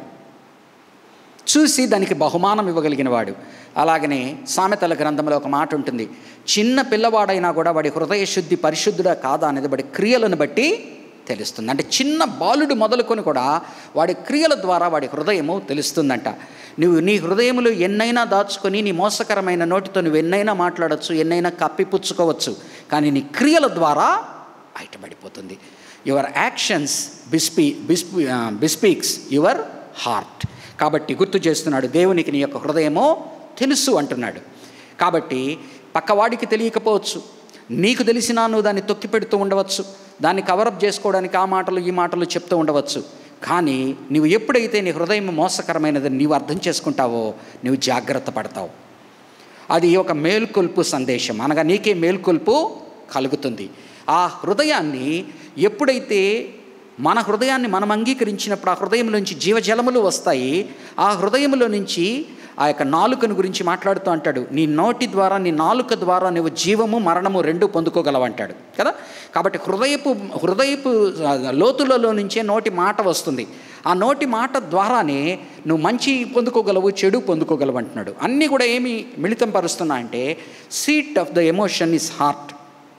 చూసి దానికి బహుమానం ఇవ్వగలిగిన వాడు అలాగనే సామెతల గ్రంథంలో ఒక మాట ఉంటుంది చిన్న పిల్లవాడైనా కూడా వాడి హృదయ శుద్ధి పరిశుద్ధుడా కాదా అనేది వాడి క్రియలను బట్టి తెలుస్తుంది అంటే చిన్న బాలుడు మొదలుకొని కూడా వాడి క్రియల ద్వారా వాడి హృదయము తెలుస్తుందంట నువ్వు నీ హృదయములు ఎన్నైనా దాచుకొని నీ మోసకరమైన నోటితో నువ్వు ఎన్నైనా మాట్లాడచ్చు ఎన్నైనా కప్పిపుచ్చుకోవచ్చు కానీ నీ క్రియల ద్వారా బయటపడిపోతుంది యువర్ యాక్షన్స్ బిస్పీ బిస్పీ బిస్పీక్స్ యువర్ హార్ట్ కాబట్టి గుర్తు చేస్తున్నాడు దేవునికి నీ యొక్క హృదయమో తెలుసు అంటున్నాడు కాబట్టి పక్కవాడికి తెలియకపోవచ్చు నీకు తెలిసినా నువ్వు దాన్ని తొక్కి పెడుతూ ఉండవచ్చు దాన్ని కవరప్ చేసుకోవడానికి ఆ మాటలు ఈ మాటలు చెప్తూ ఉండవచ్చు కానీ నువ్వు ఎప్పుడైతే నీ హృదయం మోసకరమైనదని నీవు అర్థం చేసుకుంటావో నువ్వు జాగ్రత్త పడతావు అది ఒక మేల్కొల్పు సందేశం అనగా నీకే మేల్కొల్పు కలుగుతుంది ఆ హృదయాన్ని ఎప్పుడైతే మన హృదయాన్ని మనం అంగీకరించినప్పుడు ఆ హృదయంలోంచి జీవజలములు వస్తాయి ఆ హృదయంలో నుంచి ఆ యొక్క నాలుకను గురించి మాట్లాడుతూ అంటాడు నీ నోటి ద్వారా నీ నాలుక ద్వారా నువ్వు జీవము మరణము రెండు పొందుకోగలవంటాడు కదా కాబట్టి హృదయపు హృదయపు ఆ, లోతులలో నుంచే నోటి మాట వస్తుంది ఆ నోటి మాట ద్వారానే నువ్వు మంచి పొందుకోగలవు చెడు పొందుకోగలవు అంటున్నాడు అన్నీ కూడా ఏమి మిళితం పరుస్తున్నా అంటే seat of the emotion is heart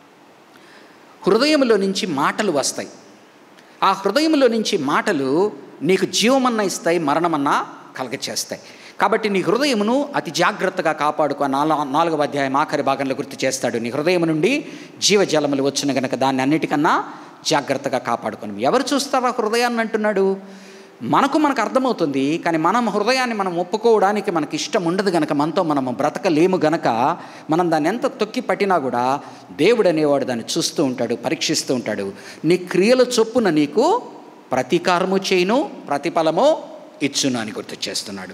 హృదయంలో నుంచి మాటలు వస్తాయి ఆ హృదయంలో నుంచి మాటలు నీకు జీవమన్నా ఇస్తాయి మరణమన్నా కలగచేస్తాయి కాబట్టి నీ హృదయమును అతి జాగ్రత్తగా కాపాడుకో నాల నాలుగవ అధ్యాయం ఆఖరి భాగంలో గుర్తు చేస్తాడు నీ హృదయం నుండి జీవజలములు వచ్చిన గనక దాన్ని అన్నిటికన్నా జాగ్రత్తగా కాపాడుకొని ఎవరు చూస్తారా హృదయాన్ని అంటున్నాడు మనకు మనకు అర్థమవుతుంది కానీ మనం హృదయాన్ని మనం ఒప్పుకోవడానికి మనకి ఇష్టం ఉండదు గనక మనతో మనం బ్రతకలేము గనక మనం దాన్ని ఎంత తొక్కి పట్టినా కూడా దేవుడు అనేవాడు దాన్ని చూస్తూ ఉంటాడు పరీక్షిస్తూ ఉంటాడు నీ క్రియల చొప్పున నీకు ప్రతీకారము చేయును ప్రతిఫలము ఇచ్చును అని గుర్తు చేస్తున్నాడు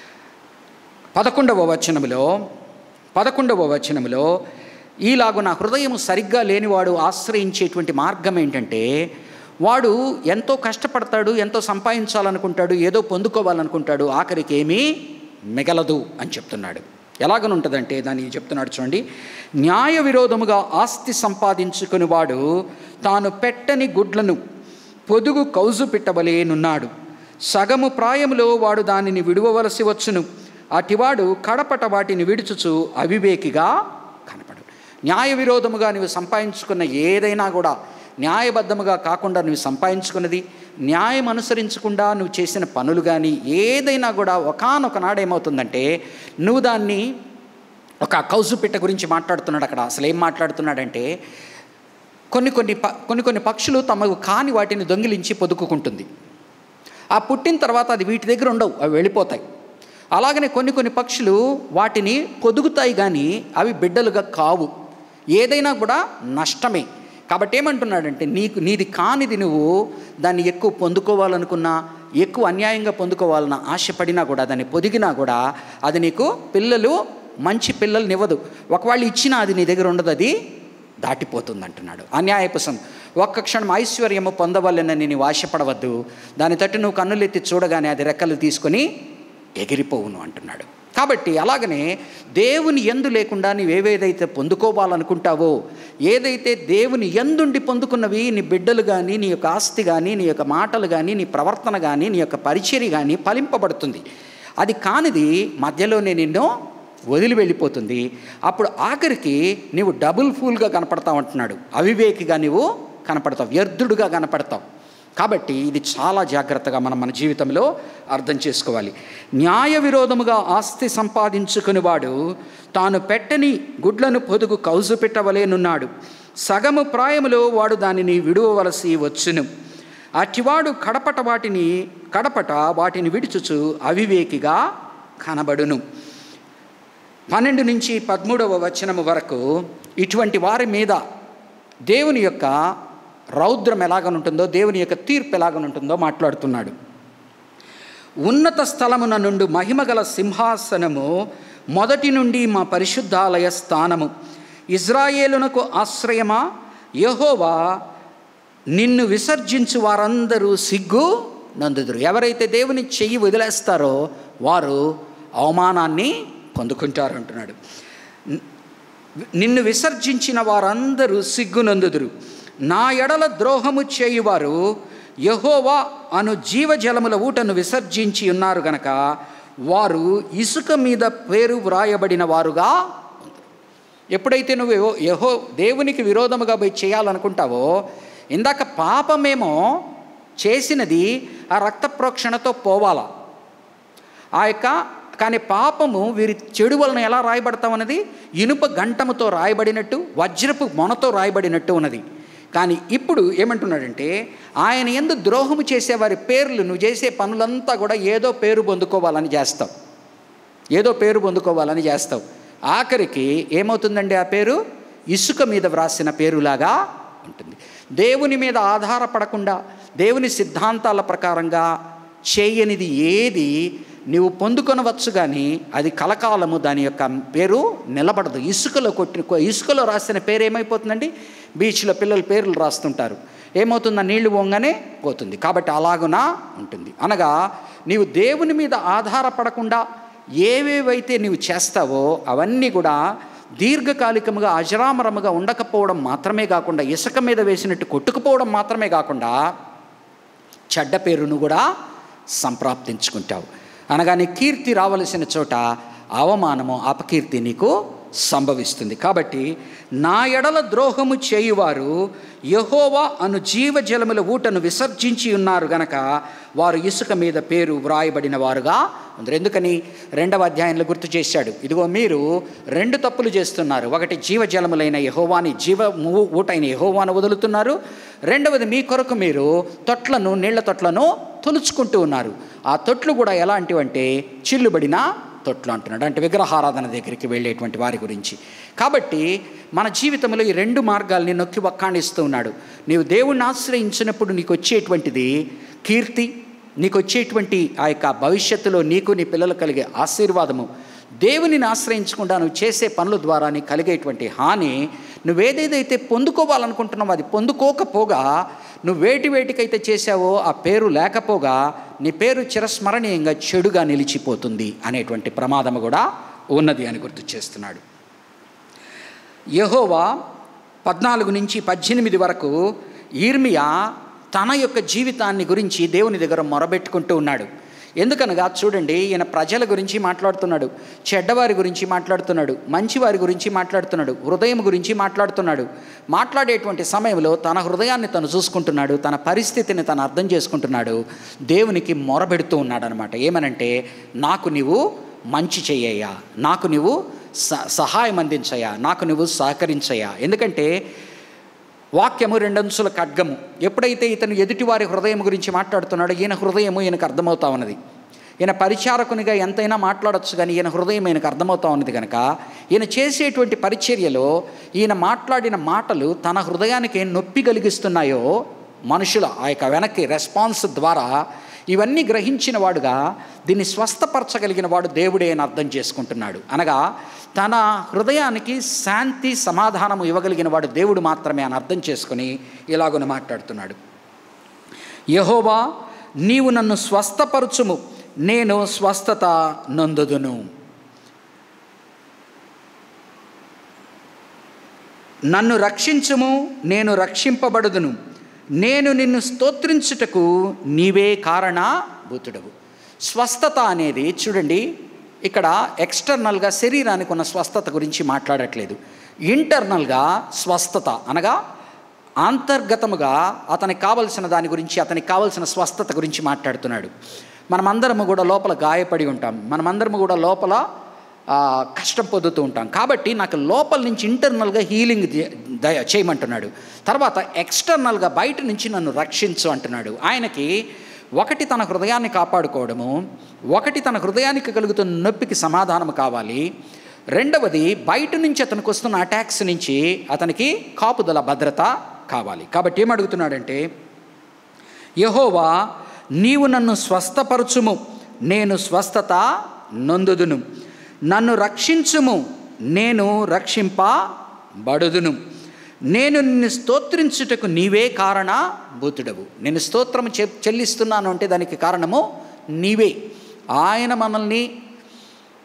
పదకొండవ వచనములో పదకొండవ వచనములో ఈలాగు నా హృదయం సరిగ్గా లేనివాడు ఆశ్రయించేటువంటి మార్గం ఏంటంటే వాడు ఎంతో కష్టపడతాడు ఎంతో సంపాదించాలనుకుంటాడు ఏదో పొందుకోవాలనుకుంటాడు ఆఖరికి ఏమీ మిగలదు అని చెప్తున్నాడు ఎలాగనుంటుందంటే దాన్ని చెప్తున్నాడు చూడండి న్యాయ విరోధముగా ఆస్తి సంపాదించుకుని వాడు తాను పెట్టని గుడ్లను పొదుగు కౌజు పెట్టవలేనున్నాడు సగము ప్రాయములో వాడు దానిని విడువవలసి వచ్చును అటివాడు కడపట వాటిని విడుచుచు అవివేకిగా కనపడు న్యాయ విరోధముగా నువ్వు సంపాదించుకున్న ఏదైనా కూడా న్యాయబద్ధముగా కాకుండా నువ్వు సంపాదించుకున్నది న్యాయం అనుసరించకుండా నువ్వు చేసిన పనులు కానీ ఏదైనా కూడా ఒకనొక నాడు ఏమవుతుందంటే నువ్వు దాన్ని ఒక కౌజు పిట్ట గురించి మాట్లాడుతున్నాడు అక్కడ అసలు ఏం మాట్లాడుతున్నాడంటే కొన్ని కొన్ని ప కొన్ని కొన్ని పక్షులు తమకు కాని వాటిని దొంగిలించి పొదుకుకుంటుంది ఆ పుట్టిన తర్వాత అది వీటి దగ్గర ఉండవు అవి వెళ్ళిపోతాయి అలాగనే కొన్ని కొన్ని పక్షులు వాటిని పొదుగుతాయి కానీ అవి బిడ్డలుగా కావు ఏదైనా కూడా నష్టమే కాబట్టి ఏమంటున్నాడంటే నీకు నీది కానిది నువ్వు దాన్ని ఎక్కువ పొందుకోవాలనుకున్నా ఎక్కువ అన్యాయంగా పొందుకోవాలన్న ఆశపడినా కూడా దాన్ని పొదిగినా కూడా అది నీకు పిల్లలు మంచి పిల్లల్నివ్వదు ఒకవేళ ఇచ్చినా అది నీ దగ్గర ఉండదు అది దాటిపోతుంది అంటున్నాడు అన్యాయపు సం ఒక్క క్షణం ఐశ్వర్యము పొందవలనని నీవు ఆశపడవద్దు దాని తట్టు నువ్వు కన్నులెత్తి చూడగానే అది రెక్కలు తీసుకొని ఎగిరిపోవును అంటున్నాడు కాబట్టి అలాగనే దేవుని ఎందు లేకుండా నీవేవేదైతే పొందుకోవాలనుకుంటావో ఏదైతే దేవుని ఎందుండి పొందుకున్నవి నీ బిడ్డలు కానీ నీ యొక్క ఆస్తి కానీ నీ యొక్క మాటలు కానీ నీ ప్రవర్తన కానీ నీ యొక్క పరిచర్య కానీ ఫలింపబడుతుంది అది కానిది మధ్యలోనే నిన్ను వదిలి వెళ్ళిపోతుంది అప్పుడు ఆఖరికి నీవు డబుల్ ఫూల్గా కనపడతావు అంటున్నాడు అవివేకిగా నీవు కనపడతావు వ్యర్థుడుగా కనపడతావు కాబట్టి ఇది చాలా జాగ్రత్తగా మనం మన జీవితంలో అర్థం చేసుకోవాలి న్యాయ విరోధముగా ఆస్తి సంపాదించుకుని వాడు తాను పెట్టని గుడ్లను పొదుగు కౌజు పెట్టవలేనున్నాడు సగము ప్రాయములో వాడు దానిని విడువవలసి వచ్చును అటివాడు కడపట వాటిని కడపట వాటిని విడుచుచు అవివేకిగా కనబడును పన్నెండు నుంచి పదమూడవ వచనము వరకు ఇటువంటి వారి మీద దేవుని యొక్క రౌద్రం ఎలాగనుంటుందో దేవుని యొక్క తీర్పు ఎలాగనుంటుందో మాట్లాడుతున్నాడు ఉన్నత స్థలమున నుండి మహిమగల సింహాసనము మొదటి నుండి మా పరిశుద్ధాలయ స్థానము ఇజ్రాయేలునకు ఆశ్రయమా యహోవా నిన్ను విసర్జించు వారందరూ సిగ్గు నందుదురు ఎవరైతే దేవుని చెయ్యి వదిలేస్తారో వారు అవమానాన్ని పొందుకుంటారు అంటున్నాడు నిన్ను విసర్జించిన వారందరూ సిగ్గునందుదురు నా ఎడల ద్రోహము చేయువారు యహోవా అను జీవజలముల ఊటను విసర్జించి ఉన్నారు గనక వారు ఇసుక మీద పేరు వ్రాయబడిన వారుగా ఎప్పుడైతే నువ్వు యెహో- యహో దేవునికి విరోధముగా పోయి చేయాలనుకుంటావో ఇందాక పాపమేమో చేసినది ఆ రక్త ప్రోక్షణతో పోవాలా ఆ యొక్క కానీ పాపము వీరి చెడు వలన ఎలా రాయబడతామన్నది ఇనుప గంటముతో రాయబడినట్టు వజ్రపు మొనతో రాయబడినట్టు ఉన్నది కానీ ఇప్పుడు ఏమంటున్నాడంటే ఆయన ఎందు ద్రోహము చేసేవారి పేర్లు నువ్వు చేసే పనులంతా కూడా ఏదో పేరు పొందుకోవాలని చేస్తావు ఏదో పేరు పొందుకోవాలని చేస్తావు ఆఖరికి ఏమవుతుందండి ఆ పేరు ఇసుక మీద వ్రాసిన పేరులాగా ఉంటుంది దేవుని మీద ఆధారపడకుండా దేవుని సిద్ధాంతాల ప్రకారంగా చేయనిది ఏది నీవు పొందుకొనవచ్చు కానీ అది కలకాలము దాని యొక్క పేరు నిలబడదు ఇసుకలో కొట్టిన ఇసుకలో రాసిన పేరు ఏమైపోతుందండి బీచ్లో పిల్లలు పేర్లు రాస్తుంటారు ఏమవుతుందా నీళ్లు పోగానే పోతుంది కాబట్టి అలాగునా ఉంటుంది అనగా నీవు దేవుని మీద ఆధారపడకుండా ఏవేవైతే నీవు చేస్తావో అవన్నీ కూడా దీర్ఘకాలికముగా అజరామరముగా ఉండకపోవడం మాత్రమే కాకుండా ఇసుక మీద వేసినట్టు కొట్టుకుపోవడం మాత్రమే కాకుండా చెడ్డ పేరును కూడా సంప్రాప్తించుకుంటావు అనగా నీ కీర్తి రావలసిన చోట అవమానము అపకీర్తి నీకు సంభవిస్తుంది కాబట్టి నా ఎడల ద్రోహము చేయువారు యహోవా అను జీవజలముల ఊటను విసర్జించి ఉన్నారు గనక వారు ఇసుక మీద పేరు వ్రాయబడిన వారుగా ఉన్నారు ఎందుకని రెండవ అధ్యాయంలో గుర్తు చేశాడు ఇదిగో మీరు రెండు తప్పులు చేస్తున్నారు ఒకటి జీవజలములైన యహోవాని జీవ ము- ఊటైన యహోవాను వదులుతున్నారు రెండవది మీ కొరకు మీరు తొట్లను నీళ్ల తొట్లను తొలుచుకుంటూ ఉన్నారు ఆ తొట్లు కూడా ఎలాంటివంటే చిల్లుబడిన తొట్లు అంటున్నాడు అంటే విగ్రహారాధన దగ్గరికి వెళ్ళేటువంటి వారి గురించి కాబట్టి మన జీవితంలో ఈ రెండు మార్గాల్ని నొక్కి వక్కాణిస్తూ ఉన్నాడు నీవు దేవుణ్ణి ఆశ్రయించినప్పుడు నీకు వచ్చేటువంటిది కీర్తి నీకు వచ్చేటువంటి ఆ యొక్క భవిష్యత్తులో నీకు నీ పిల్లలు కలిగే ఆశీర్వాదము దేవునిని ఆశ్రయించకుండా నువ్వు చేసే పనుల ద్వారా నీకు కలిగేటువంటి హాని నువ్వేదేదైతే పొందుకోవాలనుకుంటున్నావో అది పొందుకోకపోగా నువ్వు వేటి వేటికైతే చేశావో ఆ పేరు లేకపోగా నీ పేరు చిరస్మరణీయంగా చెడుగా నిలిచిపోతుంది అనేటువంటి ప్రమాదము కూడా ఉన్నది అని గుర్తు చేస్తున్నాడు యహోవా పద్నాలుగు నుంచి పద్దెనిమిది వరకు ఈర్మియా తన యొక్క జీవితాన్ని గురించి దేవుని దగ్గర మొరబెట్టుకుంటూ ఉన్నాడు ఎందుకనగా చూడండి ఈయన ప్రజల గురించి మాట్లాడుతున్నాడు చెడ్డవారి గురించి మాట్లాడుతున్నాడు మంచివారి గురించి మాట్లాడుతున్నాడు హృదయం గురించి మాట్లాడుతున్నాడు మాట్లాడేటువంటి సమయంలో తన హృదయాన్ని తను చూసుకుంటున్నాడు తన పరిస్థితిని తను అర్థం చేసుకుంటున్నాడు దేవునికి మొరబెడుతూ ఉన్నాడు అనమాట ఏమనంటే నాకు నీవు మంచి చెయ్యయ్యా నాకు నువ్వు స సహాయం అందించయ్యా నాకు నువ్వు సహకరించయ్యా ఎందుకంటే వాక్యము రెండంచుల ఖడ్గము ఎప్పుడైతే ఇతను ఎదుటివారి హృదయం గురించి మాట్లాడుతున్నాడో ఈయన హృదయము ఈయనకు అర్థమవుతా ఉన్నది ఈయన పరిచారకునిగా ఎంతైనా మాట్లాడొచ్చు కానీ ఈయన హృదయం ఈయనకు అర్థమవుతా ఉన్నది కనుక ఈయన చేసేటువంటి పరిచర్యలో ఈయన మాట్లాడిన మాటలు తన హృదయానికి నొప్పి కలిగిస్తున్నాయో మనుషుల ఆ యొక్క వెనక్కి రెస్పాన్స్ ద్వారా ఇవన్నీ గ్రహించిన వాడుగా దీన్ని స్వస్థపరచగలిగిన వాడు దేవుడే అని అర్థం చేసుకుంటున్నాడు అనగా తన హృదయానికి శాంతి సమాధానము ఇవ్వగలిగిన వాడు దేవుడు మాత్రమే అని అర్థం చేసుకుని ఇలాగున మాట్లాడుతున్నాడు యహోవా నీవు నన్ను స్వస్థపరచుము నేను స్వస్థత నొందుదును నన్ను రక్షించుము నేను రక్షింపబడుదును నేను నిన్ను స్తోత్రించుటకు నీవే కారణభూతుడవు స్వస్థత అనేది చూడండి ఇక్కడ ఎక్స్టర్నల్గా శరీరానికి ఉన్న స్వస్థత గురించి మాట్లాడట్లేదు ఇంటర్నల్గా స్వస్థత అనగా అంతర్గతముగా అతనికి కావలసిన దాని గురించి అతనికి కావలసిన స్వస్థత గురించి మాట్లాడుతున్నాడు మనమందరము కూడా లోపల గాయపడి ఉంటాం మనమందరము కూడా లోపల ఆ, కష్టం పొందుతూ ఉంటాం కాబట్టి నాకు లోపల నుంచి ఇంటర్నల్గా హీలింగ్ చే- దయ- చేయమంటున్నాడు తర్వాత ఎక్స్టర్నల్గా బయట నుంచి నన్ను రక్షించు అంటున్నాడు ఆయనకి ఒకటి తన హృదయాన్ని కాపాడుకోవడము ఒకటి తన హృదయానికి కలుగుతున్న నొప్పికి సమాధానం కావాలి రెండవది బయట నుంచి అతనికి వస్తున్న అటాక్స్ నుంచి అతనికి కాపుదల భద్రత కావాలి కాబట్టి ఏమడుగుతున్నాడంటే యహోవా నీవు నన్ను స్వస్థపరచుము నేను స్వస్థత నొందుదును నన్ను రక్షించుము నేను రక్షింపబడుదును నేను నిన్ను స్తోత్రించుటకు నీవే కారణ భూతుడవు నేను స్తోత్రం చె చెల్లిస్తున్నాను అంటే దానికి కారణము నీవే ఆయన మనల్ని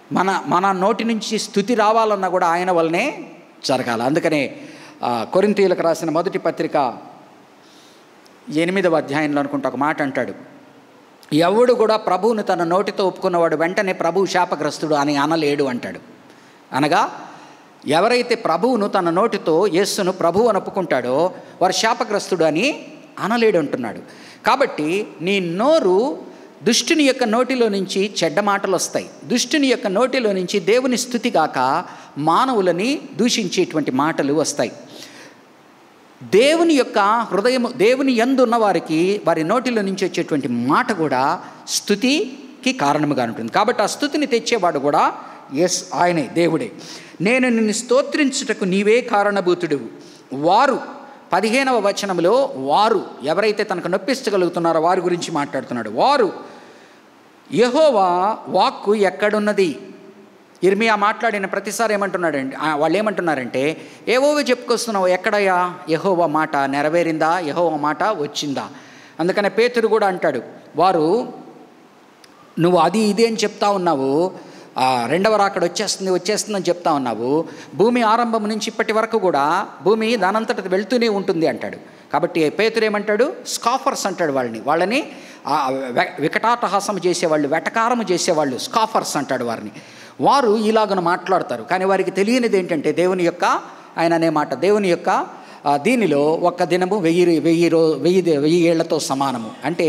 మన మన నోటి నుంచి స్థుతి రావాలన్నా కూడా ఆయన వల్లనే జరగాలి అందుకనే ఆ, కొరింథీయులకు రాసిన మొదటి పత్రిక ఎనిమిదవ అధ్యాయంలో అనుకుంటే ఒక మాట అంటాడు ఎవడు కూడా ప్రభువును తన నోటితో ఒప్పుకున్నవాడు వెంటనే ప్రభువు శాపగ్రస్తుడు అని అనలేడు అంటాడు అనగా ఎవరైతే ప్రభువును తన నోటితో యేస్సును ప్రభువు అని ఒప్పుకుంటాడో వారు శాపగ్రస్తుడు అని అనలేడు అంటున్నాడు కాబట్టి నీ నోరు దుష్టుని యొక్క నోటిలో నుంచి చెడ్డ మాటలు వస్తాయి దుష్టుని యొక్క నోటిలో నుంచి దేవుని స్థుతి కాక మానవులని దూషించేటువంటి మాటలు వస్తాయి దేవుని యొక్క హృదయం దేవుని యందు ఉన్న వారికి వారి నోటిలో నుంచి వచ్చేటువంటి మాట కూడా స్థుతికి కారణముగా ఉంటుంది కాబట్టి ఆ స్థుతిని తెచ్చేవాడు కూడా ఎస్ ఆయనే దేవుడే నేను నిన్ను స్తోత్రించుటకు నీవే కారణభూతుడు వారు పదిహేనవ వచనంలో వారు ఎవరైతే తనకు నొప్పించగలుగుతున్నారో వారి గురించి మాట్లాడుతున్నాడు వారు యహోవా వాక్కు ఎక్కడున్నది ఇర్మియా మాట్లాడిన ప్రతిసారి ఏమంటున్నాడండి ఆ, వాళ్ళు ఏమంటున్నారంటే ఏవోవో చెప్పుకొస్తున్నావు ఎక్కడయ్యా యహోవా మాట నెరవేరిందా యహోవా మాట వచ్చిందా అందుకనే పేతురు కూడా అంటాడు వారు నువ్వు అది ఇది అని చెప్తా ఉన్నావు ఆ, రెండవ రాకడ వచ్చేస్తుంది వచ్చేస్తుందని చెప్తా ఉన్నావు భూమి ఆరంభం నుంచి ఇప్పటి వరకు కూడా భూమి దానంతట వెళ్తూనే ఉంటుంది అంటాడు కాబట్టి పేతురు ఏమంటాడు స్కాఫర్స్ అంటాడు వాళ్ళని వాళ్ళని ఆ, వె- వికటాటహాసం చేసేవాళ్ళు వెటకారము చేసేవాళ్ళు స్కాఫర్స్ అంటాడు వారిని వారు ఇలాగను మాట్లాడతారు కానీ వారికి తెలియనిది ఏంటంటే దేవుని యొక్క ఆయన అనే మాట దేవుని యొక్క ఆ, దీనిలో ఒక్క దినము వెయ్యి వెయ్యి రో వెయ్యి వెయ్యి ఏళ్లతో సమానము అంటే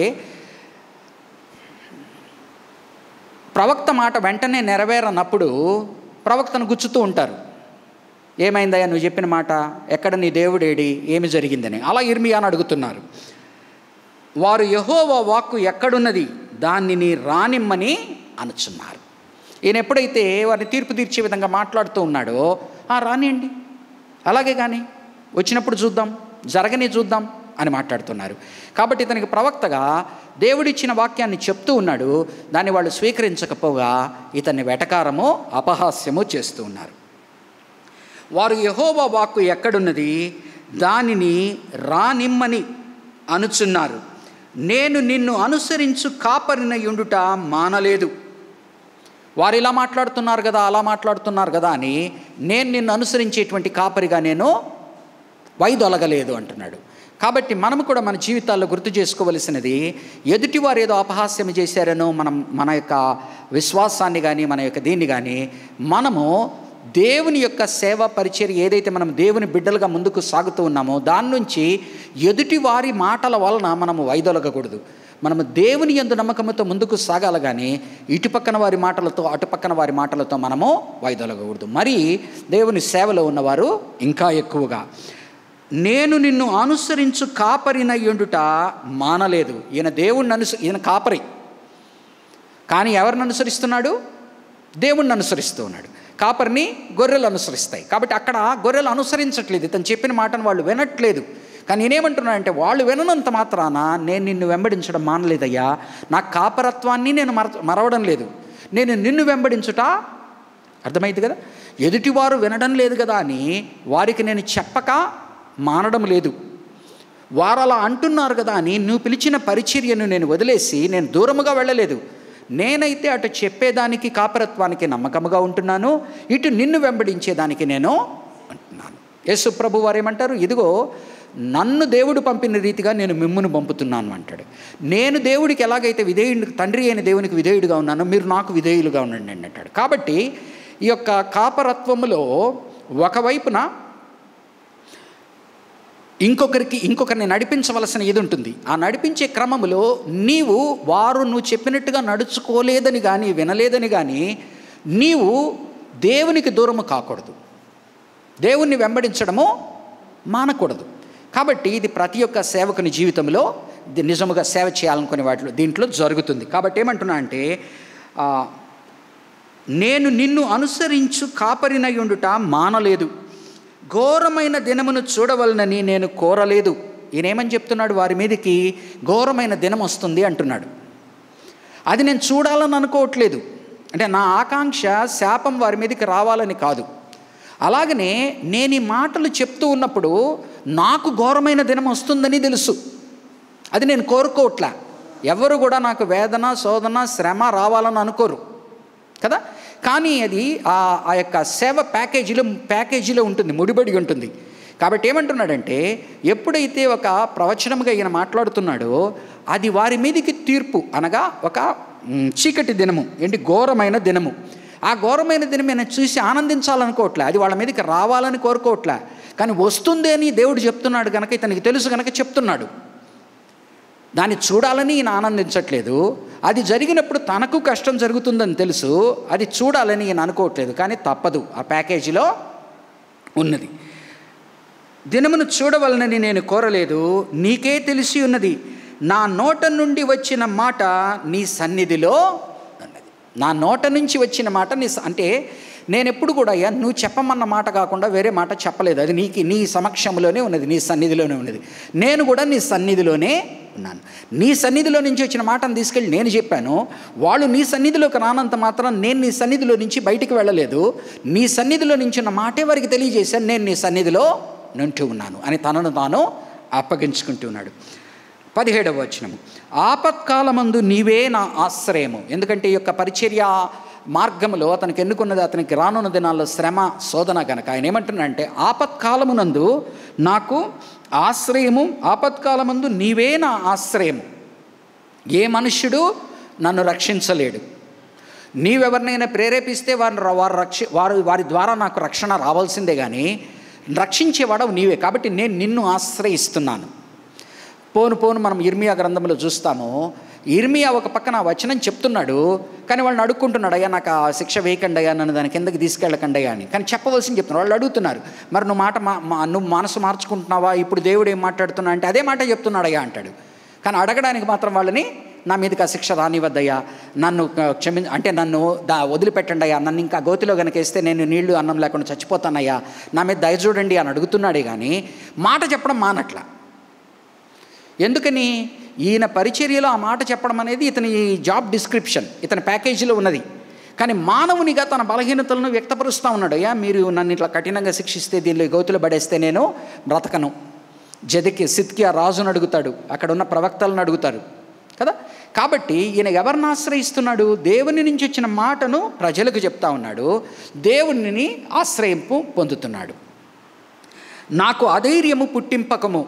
ప్రవక్త మాట వెంటనే నెరవేరనప్పుడు ప్రవక్తను గుచ్చుతూ ఉంటారు ఏమైందయ్యా నువ్వు చెప్పిన మాట ఎక్కడ నీ దేవుడేడి ఏమి జరిగిందని అలా ఇర్మియాని అడుగుతున్నారు వారు యహోవా వాక్కు ఎక్కడున్నది దానిని రానిమ్మని అనుచున్నారు ఈయన ఎప్పుడైతే వారిని తీర్పు తీర్చే విధంగా మాట్లాడుతూ ఉన్నాడో ఆ రానియండి అలాగే కానీ వచ్చినప్పుడు చూద్దాం జరగని చూద్దాం అని మాట్లాడుతున్నారు కాబట్టి ఇతనికి ప్రవక్తగా దేవుడిచ్చిన వాక్యాన్ని చెప్తూ ఉన్నాడు దాన్ని వాళ్ళు స్వీకరించకపోగా ఇతన్ని వెటకారము అపహాస్యము చేస్తూ ఉన్నారు వారు యహోవా వాక్కు ఎక్కడున్నది దానిని రానిమ్మని అనుచున్నారు నేను నిన్ను అనుసరించు కాపరిన యుండుట మానలేదు వారు ఇలా మాట్లాడుతున్నారు కదా అలా మాట్లాడుతున్నారు కదా అని నేను నిన్ను అనుసరించేటువంటి కాపరిగా నేను వైదొలగలేదు అంటున్నాడు కాబట్టి మనము కూడా మన జీవితాల్లో గుర్తు చేసుకోవలసినది ఎదుటివారు ఏదో అపహాస్యం చేశారనో మనం మన యొక్క విశ్వాసాన్ని కానీ మన యొక్క దీన్ని కానీ మనము దేవుని యొక్క సేవ పరిచర్య ఏదైతే మనం దేవుని బిడ్డలుగా ముందుకు సాగుతూ ఉన్నామో దాని నుంచి ఎదుటి వారి మాటల వలన మనము వైదొలగకూడదు మనము దేవుని ఎందు నమ్మకంతో ముందుకు సాగాలి కానీ ఇటుపక్కన వారి మాటలతో అటుపక్కన వారి మాటలతో మనము వైదొలగకూడదు మరి దేవుని సేవలో ఉన్నవారు ఇంకా ఎక్కువగా నేను నిన్ను అనుసరించు కాపరిన ఎండుట మానలేదు ఈయన దేవుణ్ణి అనుస ఈయన కాపరి కానీ ఎవరిని అనుసరిస్తున్నాడు దేవుణ్ణి అనుసరిస్తూ ఉన్నాడు కాపరిని గొర్రెలు అనుసరిస్తాయి కాబట్టి అక్కడ గొర్రెలు అనుసరించట్లేదు ఇతను చెప్పిన మాటను వాళ్ళు వినట్లేదు కానీ నేనేమంటున్నానంటే వాళ్ళు విననంత మాత్రాన నేను నిన్ను వెంబడించడం మానలేదయ్యా నా కాపరత్వాన్ని నేను మర మరవడం లేదు నేను నిన్ను వెంబడించుట అర్థమైంది కదా ఎదుటివారు వినడం లేదు కదా అని వారికి నేను చెప్పక మానడం లేదు వారు అలా అంటున్నారు కదా అని నువ్వు పిలిచిన పరిచర్యను నేను వదిలేసి నేను దూరముగా వెళ్ళలేదు నేనైతే అటు చెప్పేదానికి కాపరత్వానికి నమ్మకముగా ఉంటున్నాను ఇటు నిన్ను వెంబడించేదానికి నేను అంటున్నాను యేసు ప్రభు వారు ఏమంటారు ఇదిగో నన్ను దేవుడు పంపిన రీతిగా నేను మిమ్మును పంపుతున్నాను అంటాడు నేను దేవుడికి ఎలాగైతే విధేయుడు తండ్రి అయిన దేవునికి విధేయుడిగా ఉన్నానో మీరు నాకు విధేయులుగా ఉండండి అని అంటాడు కాబట్టి ఈ యొక్క కాపరత్వములో ఒకవైపున ఇంకొకరికి ఇంకొకరిని నడిపించవలసిన ఇది ఉంటుంది ఆ నడిపించే క్రమంలో నీవు వారు నువ్వు చెప్పినట్టుగా నడుచుకోలేదని కానీ వినలేదని కానీ నీవు దేవునికి దూరము కాకూడదు దేవుణ్ణి వెంబడించడము మానకూడదు కాబట్టి ఇది ప్రతి ఒక్క సేవకుని జీవితంలో ఇది నిజముగా సేవ చేయాలనుకునే వాటిలో దీంట్లో జరుగుతుంది కాబట్టి ఏమంటున్నా అంటే ఆ, నేను నిన్ను అనుసరించు కాపరినయుండుట మానలేదు ఘోరమైన దినమును చూడవలనని నేను కోరలేదు ఈయనేమని చెప్తున్నాడు వారి మీదకి ఘోరమైన దినం వస్తుంది అంటున్నాడు అది నేను చూడాలని అనుకోవట్లేదు అంటే నా ఆకాంక్ష శాపం వారి మీదకి రావాలని కాదు అలాగనే నేను ఈ మాటలు చెప్తూ ఉన్నప్పుడు నాకు ఘోరమైన దినం వస్తుందని తెలుసు అది నేను కోరుకోవట్లే ఎవరు కూడా నాకు వేదన శోధన శ్రమ రావాలని అనుకోరు కదా కానీ అది ఆ ఆ యొక్క సేవ ప్యాకేజీలో ప్యాకేజీలో ఉంటుంది ముడిపడి ఉంటుంది కాబట్టి ఏమంటున్నాడంటే ఎప్పుడైతే ఒక ప్రవచనముగా ఈయన మాట్లాడుతున్నాడో అది వారి మీదకి తీర్పు అనగా ఒక మ్, చీకటి దినము ఏంటి ఘోరమైన దినము ఆ ఘోరమైన దినం నేను చూసి ఆనందించాలనుకోవట్లే అది వాళ్ళ మీదకి రావాలని కోరుకోవట్లే కానీ వస్తుంది అని దేవుడు చెప్తున్నాడు కనుక ఇతనికి తెలుసు కనుక చెప్తున్నాడు దాన్ని చూడాలని ఈయన ఆనందించట్లేదు అది జరిగినప్పుడు తనకు కష్టం జరుగుతుందని తెలుసు అది చూడాలని ఈయన అనుకోవట్లేదు కానీ తప్పదు ఆ ప్యాకేజీలో ఉన్నది దినమును చూడవలనని నేను కోరలేదు నీకే తెలిసి ఉన్నది నా నోట నుండి వచ్చిన మాట నీ సన్నిధిలో ఉన్నది నా నోట నుంచి వచ్చిన మాట నీ స- అంటే నేను ఎప్పుడు కూడా అయ్యా నువ్వు చెప్పమన్న మాట కాకుండా వేరే మాట చెప్పలేదు అది నీకు నీ సమక్షంలోనే ఉన్నది నీ సన్నిధిలోనే ఉన్నది నేను కూడా నీ సన్నిధిలోనే ఉన్నాను నీ సన్నిధిలో నుంచి వచ్చిన మాటను తీసుకెళ్ళి నేను చెప్పాను వాళ్ళు నీ సన్నిధిలోకి రానంత మాత్రం నేను నీ సన్నిధిలో నుంచి బయటికి వెళ్ళలేదు నీ సన్నిధిలో నుంచి ఉన్న మాటే వారికి తెలియజేశాను నేను నీ సన్నిధిలో నుంటూ ఉన్నాను అని తనను తాను అప్పగించుకుంటూ ఉన్నాడు పదిహేడవ వచనము ఆపత్కాలమందు నీవే నా ఆశ్రయము ఎందుకంటే ఈ యొక్క పరిచర్య మార్గంలో అతనికి ఎన్నుకున్నది అతనికి రానున్న దినాల్లో శ్రమ శోధన గనక ఆయన ఏమంటున్నాడంటే ఆపత్కాలమునందు నాకు ఆశ్రయము ఆపత్కాలమందు నీవే నా ఆశ్రయము ఏ మనుష్యుడు నన్ను రక్షించలేడు నీవెవరినైనా ప్రేరేపిస్తే వారిని వారు రక్ష వారు వారి ద్వారా నాకు రక్షణ రావాల్సిందే కానీ రక్షించేవాడవు నీవే కాబట్టి నేను నిన్ను ఆశ్రయిస్తున్నాను పోను పోను మనం ఇర్మియా గ్రంథంలో చూస్తాము ఇర్మియా ఒక పక్కన ఆ వచనం చెప్తున్నాడు కానీ వాళ్ళని అడుక్కుంటున్నాడు అయ్యా నాకు ఆ శిక్ష వేయకండి అయ్యా నన్ను దాని కిందకి తీసుకెళ్ళకండి అయ్యా అని కానీ చెప్పవలసింది చెప్తున్నారు వాళ్ళు అడుగుతున్నారు మరి నువ్వు మాట మా మా- నువ్వు మనసు మార్చుకుంటున్నావా ఇప్పుడు దేవుడు ఏం మాట్లాడుతున్నా అంటే అదే మాట చెప్తున్నాడు అయ్యా అంటాడు కానీ అడగడానికి మాత్రం వాళ్ళని నా మీదకి ఆ శిక్ష రానివద్దయ్యా నన్ను ఆ, క్షమి అంటే నన్ను దా వదిలిపెట్టండి అయ్యా నన్ను ఇంకా గోతిలో కనుక వేస్తే నేను నీళ్లు అన్నం లేకుండా చచ్చిపోతానయ్యా నా మీద దయ చూడండి అని అడుగుతున్నాడే కానీ మాట చెప్పడం మానట్లా ఎందుకని ఈయన పరిచర్యలో ఆ మాట చెప్పడం అనేది ఇతని జాబ్ డిస్క్రిప్షన్ ఇతని ప్యాకేజీలో ఉన్నది కానీ మానవునిగా తన బలహీనతలను వ్యక్తపరుస్తూ ఉన్నాడు అయ్యా మీరు నన్ను ఇట్లా కఠినంగా శిక్షిస్తే దీనిలో గోతులు పడేస్తే నేను బ్రతకను జదికి సిత్కి ఆ రాజును అడుగుతాడు అక్కడ ఉన్న ప్రవక్తలను అడుగుతారు కదా కాబట్టి ఈయన ఎవరిని ఆశ్రయిస్తున్నాడు దేవుని నుంచి వచ్చిన మాటను ప్రజలకు చెప్తా ఉన్నాడు దేవునిని ఆశ్రయింపు పొందుతున్నాడు నాకు అధైర్యము పుట్టింపకము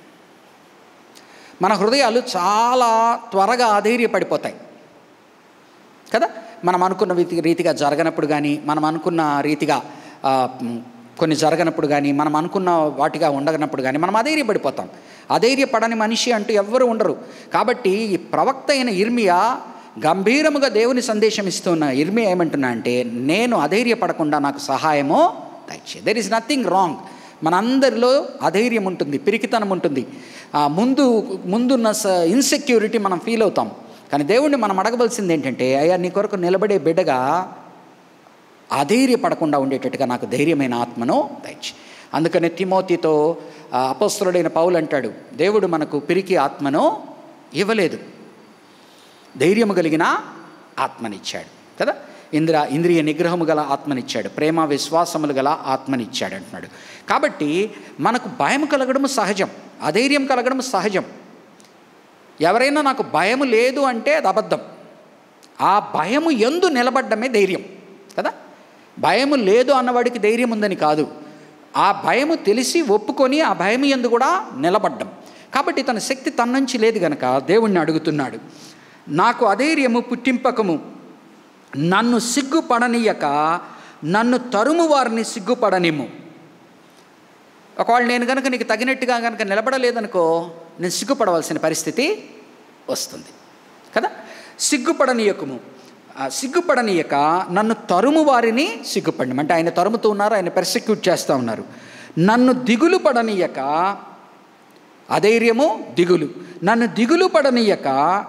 మన హృదయాలు చాలా త్వరగా అధైర్యపడిపోతాయి కదా మనం అనుకున్న రీతి రీతిగా జరగనప్పుడు కానీ మనం అనుకున్న రీతిగా ఆ, మ్, కొన్ని జరగనప్పుడు కానీ మనం అనుకున్న వాటిగా ఉండనప్పుడు కానీ మనం అధైర్యపడిపోతాం అధైర్యపడని మనిషి అంటూ ఎవ్వరు ఉండరు కాబట్టి ఈ ప్రవక్త అయిన ఇర్మియా గంభీరముగా దేవుని సందేశం ఇస్తున్న ఇర్మియా ఏమంటున్నా అంటే నేను అధైర్యపడకుండా నాకు సహాయమో దయచే దెర్ ఇస్ నథింగ్ రాంగ్ మనందరిలో అధైర్యం ఉంటుంది పిరికితనం ఉంటుంది ఆ ముందు ముందున్న ఇన్సెక్యూరిటీ మనం ఫీల్ అవుతాం కానీ దేవుణ్ణి మనం అడగవలసింది ఏంటంటే అయ్యా నీ కొరకు నిలబడే బిడ్డగా అధైర్యపడకుండా ఉండేటట్టుగా నాకు ధైర్యమైన ఆత్మను దయచి అందుకని తిమోతితో ఆ, అపస్తులుడైన పౌలు అంటాడు దేవుడు మనకు పిరికి ఆత్మను ఇవ్వలేదు ధైర్యము కలిగిన ఆత్మనిచ్చాడు కదా ఇంద్ర ఇంద్రియ నిగ్రహము గల ఆత్మనిచ్చాడు ప్రేమ విశ్వాసములు గల ఆత్మనిచ్చాడు అంటున్నాడు కాబట్టి మనకు భయం కలగడం సహజం అధైర్యం కలగడం సహజం ఎవరైనా నాకు భయం లేదు అంటే అది అబద్ధం ఆ భయము ఎందు నిలబడ్డమే ధైర్యం కదా భయము లేదు అన్నవాడికి ధైర్యం ఉందని కాదు ఆ భయము తెలిసి ఒప్పుకొని ఆ భయం ఎందు కూడా నిలబడ్డం కాబట్టి తన శక్తి తన నుంచి లేదు గనక దేవుణ్ణి అడుగుతున్నాడు నాకు అధైర్యము పుట్టింపకము నన్ను సిగ్గుపడనీయక నన్ను తరుము వారిని సిగ్గుపడనిమ్ము ఒకవేళ నేను కనుక నీకు తగినట్టుగా కనుక నిలబడలేదనుకో నేను సిగ్గుపడవలసిన పరిస్థితి వస్తుంది కదా సిగ్గుపడనీయకము ఆ సిగ్గుపడనీయక నన్ను తరుము వారిని సిగ్గుపడి అంటే ఆయన తరుముతూ ఉన్నారు ఆయన పెర్సిక్యూట్ చేస్తూ ఉన్నారు నన్ను దిగులు పడనీయక అధైర్యము దిగులు నన్ను దిగులు పడనీయక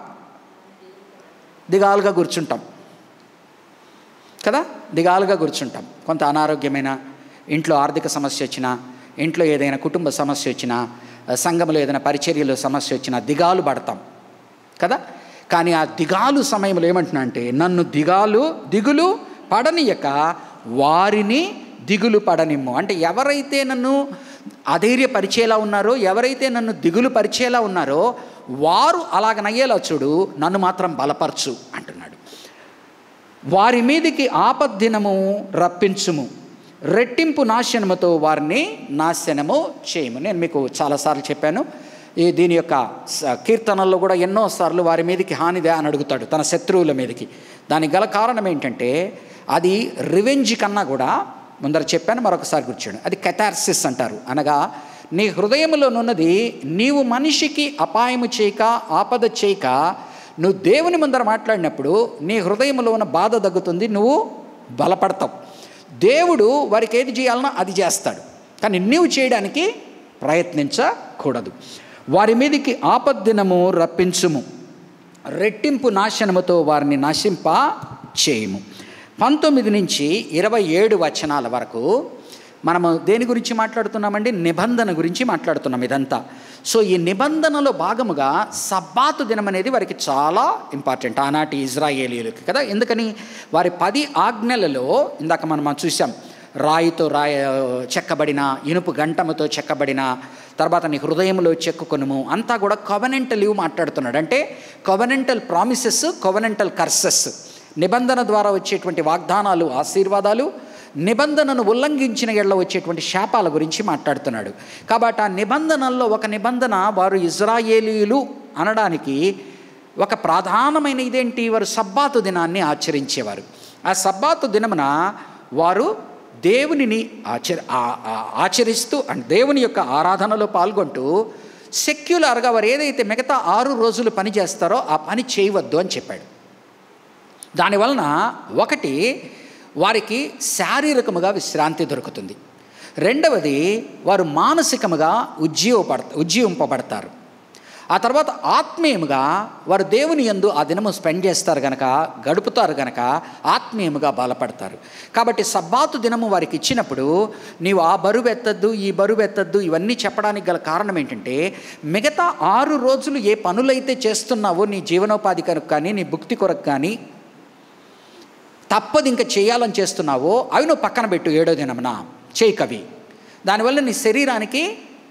దిగాలుగా కూర్చుంటాం కదా దిగాలుగా కూర్చుంటాం కొంత అనారోగ్యమైన ఇంట్లో ఆర్థిక సమస్య వచ్చినా ఇంట్లో ఏదైనా కుటుంబ సమస్య వచ్చినా ఆ, సంఘంలో ఏదైనా పరిచర్యలో సమస్య వచ్చినా దిగాలు పడతాం కదా కానీ ఆ దిగాలు సమయంలో ఏమంటున్నా అంటే నన్ను దిగాలు దిగులు పడనీయక వారిని దిగులు పడనిమ్ము అంటే ఎవరైతే నన్ను అధైర్యపరిచేలా ఉన్నారో ఎవరైతే నన్ను దిగులు పరిచేలా ఉన్నారో వారు అలాగనయ్యేలా చూడు నన్ను మాత్రం బలపరచు అంటున్నాడు వారి మీదికి ఆపద్దినము రప్పించుము రెట్టింపు నాశనముతో వారిని నాశనము చేయము నేను మీకు చాలాసార్లు చెప్పాను ఈ దీని యొక్క స- కీర్తనల్లో కూడా ఎన్నోసార్లు వారి మీదకి హానిదే అని అడుగుతాడు తన శత్రువుల మీదకి దానికి గల కారణం ఏంటంటే అది రివెంజ్ కన్నా కూడా ముందర చెప్పాను మరొకసారి కూర్చోండి అది కెథార్సిస్ అంటారు అనగా నీ హృదయంలోనున్నది నీవు మనిషికి అపాయము చేయక ఆపద చేయక నువ్వు దేవుని ముందర మాట్లాడినప్పుడు నీ హృదయంలో ఉన్న బాధ తగ్గుతుంది నువ్వు బలపడతావు దేవుడు వారికి ఏది చేయాలనో అది చేస్తాడు కానీ నీవు చేయడానికి ప్రయత్నించకూడదు వారి మీదికి ఆపద్దినము రప్పించుము రెట్టింపు నాశనముతో వారిని నశింప చేయము పంతొమ్మిది నుంచి ఇరవై ఏడు వచనాల వరకు మనము దేని గురించి మాట్లాడుతున్నామండి నిబంధన గురించి మాట్లాడుతున్నాం ఇదంతా సో ఈ నిబంధనలో భాగముగా సబ్బాతు దినం అనేది వారికి చాలా ఇంపార్టెంట్ ఆనాటి ఇజ్రాయేలీలకి కదా ఎందుకని వారి పది ఆజ్ఞలలో ఇందాక మనం చూసాం రాయితో రాయ చెక్కబడిన ఇనుపు గంటముతో చెక్కబడిన తర్వాత నీ హృదయంలో చెక్కుకొనుము అంతా కూడా కవనెంటల్ ఇవి మాట్లాడుతున్నాడు అంటే కవనెంటల్ ప్రామిసెస్ కవనెంటల్ కర్సెస్ నిబంధన ద్వారా వచ్చేటువంటి వాగ్దానాలు ఆశీర్వాదాలు నిబంధనను ఉల్లంఘించిన ఎళ్ళ వచ్చేటువంటి శాపాల గురించి మాట్లాడుతున్నాడు కాబట్టి ఆ నిబంధనల్లో ఒక నిబంధన వారు ఇజ్రాయేలీలు అనడానికి ఒక ప్రధానమైన ఇదేంటి వారు సబ్బాతు దినాన్ని ఆచరించేవారు ఆ సబ్బాతు దినమున వారు దేవునిని ఆచర ఆ- ఆ- ఆచరిస్తూ అండ్ దేవుని యొక్క ఆరాధనలో పాల్గొంటూ సెక్యులర్గా వారు ఏదైతే మిగతా ఆరు రోజులు పని చేస్తారో ఆ పని చేయవద్దు అని చెప్పాడు దానివలన ఒకటి వారికి శారీరకముగా విశ్రాంతి దొరుకుతుంది రెండవది వారు మానసికముగా ఉజ్జీవపడ ఉజ్జీవింపబడతారు ఆ తర్వాత ఆత్మీయముగా వారు దేవుని యందు ఆ దినము స్పెండ్ చేస్తారు గనక గడుపుతారు గనక ఆత్మీయముగా బలపడతారు కాబట్టి సబ్బాతు దినము వారికి ఇచ్చినప్పుడు నీవు ఆ బరువు ఎత్తద్దు ఈ బరువు ఎత్తద్దు ఇవన్నీ చెప్పడానికి గల కారణం ఏంటంటే మిగతా ఆరు రోజులు ఏ పనులైతే చేస్తున్నావో నీ జీవనోపాధి కొరకు కానీ నీ భుక్తి కొరకు కానీ తప్పదు ఇంకా చేయాలని చేస్తున్నావో అవి నువ్వు పక్కన పెట్టు ఏడో దినమున చేయి కవి దానివల్ల నీ శరీరానికి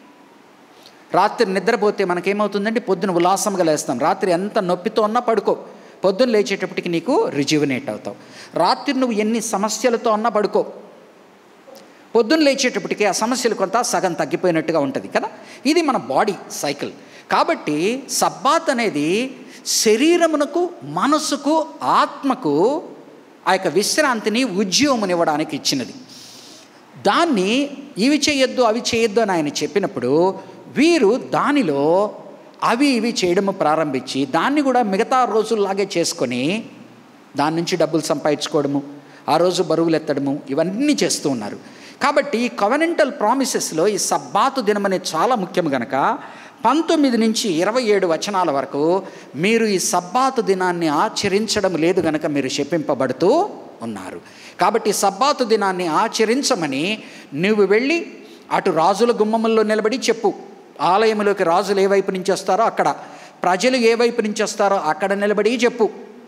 రాత్రి నిద్రపోతే మనకేమవుతుందంటే పొద్దున ఉల్లాసంగా లేస్తాం రాత్రి ఎంత నొప్పితో ఉన్నా పడుకో పొద్దున్న లేచేటప్పటికి నీకు రిజ్యువినేట్ అవుతావు రాత్రి నువ్వు ఎన్ని సమస్యలతో ఉన్నా పడుకో పొద్దున్న లేచేటప్పటికి ఆ సమస్యలు కొంత సగం తగ్గిపోయినట్టుగా ఉంటుంది కదా ఇది మన బాడీ సైకిల్ కాబట్టి సబ్బాత్ అనేది శరీరమునకు మనసుకు ఆత్మకు ఆ యొక్క విశ్రాంతిని ఉద్యోగమునివ్వడానికి ఇచ్చినది దాన్ని ఇవి చేయొద్దు అవి చేయొద్దు అని ఆయన చెప్పినప్పుడు వీరు దానిలో అవి ఇవి చేయడము ప్రారంభించి దాన్ని కూడా మిగతా రోజుల్లాగే చేసుకొని దాని నుంచి డబ్బులు సంపాదించుకోవడము ఆ రోజు బరువులు ఎత్తడము ఇవన్నీ చేస్తూ ఉన్నారు కాబట్టి ఈ కవనెంటల్ ప్రామిసెస్లో ఈ సబ్బాతు దినం అనేది చాలా ముఖ్యం గనక పంతొమ్మిది నుంచి ఇరవై ఏడు వచనాల వరకు మీరు ఈ సబ్బాతు దినాన్ని ఆచరించడం లేదు గనక మీరు శపింపబడుతూ ఉన్నారు కాబట్టి సబ్బాతు దినాన్ని ఆచరించమని నువ్వు వెళ్ళి అటు రాజుల గుమ్మముల్లో నిలబడి చెప్పు ఆలయంలోకి రాజులు ఏ వైపు నుంచి వస్తారో అక్కడ ప్రజలు ఏ వైపు నుంచి వస్తారో అక్కడ నిలబడి చెప్పు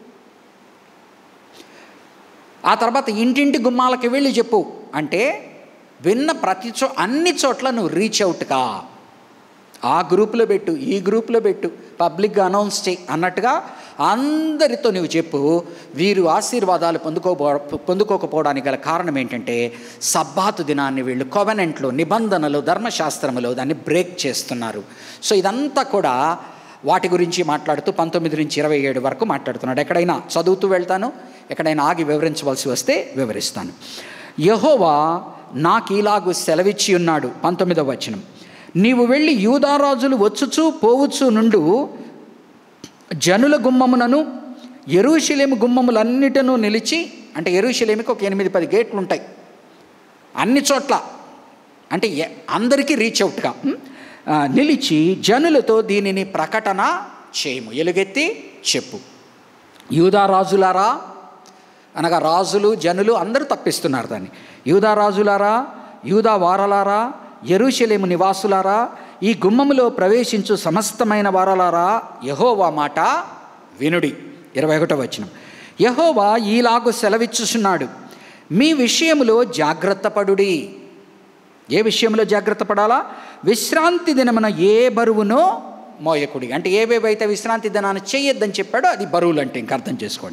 ఆ తర్వాత ఇంటింటి గుమ్మాలకి వెళ్ళి చెప్పు అంటే విన్న ప్రతి చో అన్ని చోట్ల నువ్వు రీచ్ అవుట్గా ఆ గ్రూప్లో పెట్టు ఈ గ్రూప్లో పెట్టు పబ్లిక్గా అనౌన్స్ చేయి అన్నట్టుగా అందరితో నువ్వు చెప్పు వీరు ఆశీర్వాదాలు పొందుకోబో పొందుకోకపోవడానికి గల కారణం ఏంటంటే సబ్బాతు దినాన్ని వీళ్ళు కొవెనెంట్లో నిబంధనలు ధర్మశాస్త్రములో దాన్ని బ్రేక్ చేస్తున్నారు సో ఇదంతా కూడా వాటి గురించి మాట్లాడుతూ పంతొమ్మిది నుంచి ఇరవై ఏడు వరకు మాట్లాడుతున్నాడు ఎక్కడైనా చదువుతూ వెళ్తాను ఎక్కడైనా ఆగి వివరించవలసి వస్తే వివరిస్తాను యహోవా నాకు ఇలాగు సెలవిచ్చి ఉన్నాడు పంతొమ్మిదవ వచనం నీవు వెళ్ళి యూదారాజులు వచ్చుచు పోవచ్చు నుండు జనుల గుమ్మమునను ఎరుషలేము గుమ్మములన్నిటను నిలిచి అంటే ఎరుషలేమికి ఒక ఎనిమిది పది గేట్లు ఉంటాయి అన్ని చోట్ల అంటే ఎ- అందరికీ రీచ్ అవుట్గా ఉం? ఆ, నిలిచి జనులతో దీనిని ప్రకటన చేయము ఎలుగెత్తి చెప్పు యూదా రాజులారా అనగా రాజులు జనులు అందరూ తప్పిస్తున్నారు దాన్ని యూదా రాజులారా యూదా వారలారా ఎరుషలేము నివాసులారా ఈ గుమ్మములో ప్రవేశించు సమస్తమైన వారలారా యహోవా మాట వినుడి ఇరవై ఒకటో వచనం యహోవా ఈలాగు సెలవిచ్చుచున్నాడు మీ విషయములో జాగ్రత్త పడుడి ఏ విషయంలో జాగ్రత్త పడాలా విశ్రాంతి దినమున ఏ బరువునో మోయకుడి అంటే ఏవేవైతే విశ్రాంతి దినాన్ని చేయొద్దని చెప్పాడో అది బరువులు అంటే ఇంక అర్థం చేసుకోండి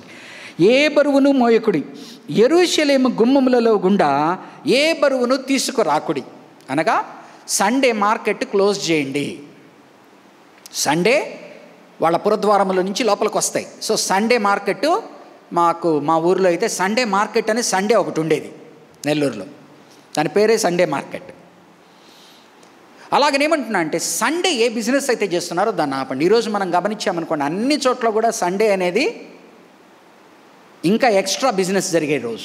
ఏ బరువును మోయకుడి ఎరుషలేము గుమ్మములలో గుండా ఏ బరువును తీసుకురాకుడి అనగా సండే మార్కెట్ క్లోజ్ చేయండి సండే వాళ్ళ పురద్వారముల నుంచి లోపలికి వస్తాయి సో సండే మార్కెట్ మాకు మా ఊర్లో అయితే సండే మార్కెట్ అని సండే ఒకటి ఉండేది నెల్లూరులో దాని పేరే సండే మార్కెట్ అలాగని ఏమంటున్నా అంటే సండే ఏ బిజినెస్ అయితే చేస్తున్నారో దాన్ని ఆపండి ఈరోజు మనం గమనించామనుకోండి అన్ని చోట్ల కూడా సండే అనేది ఇంకా ఎక్స్ట్రా బిజినెస్ జరిగే రోజు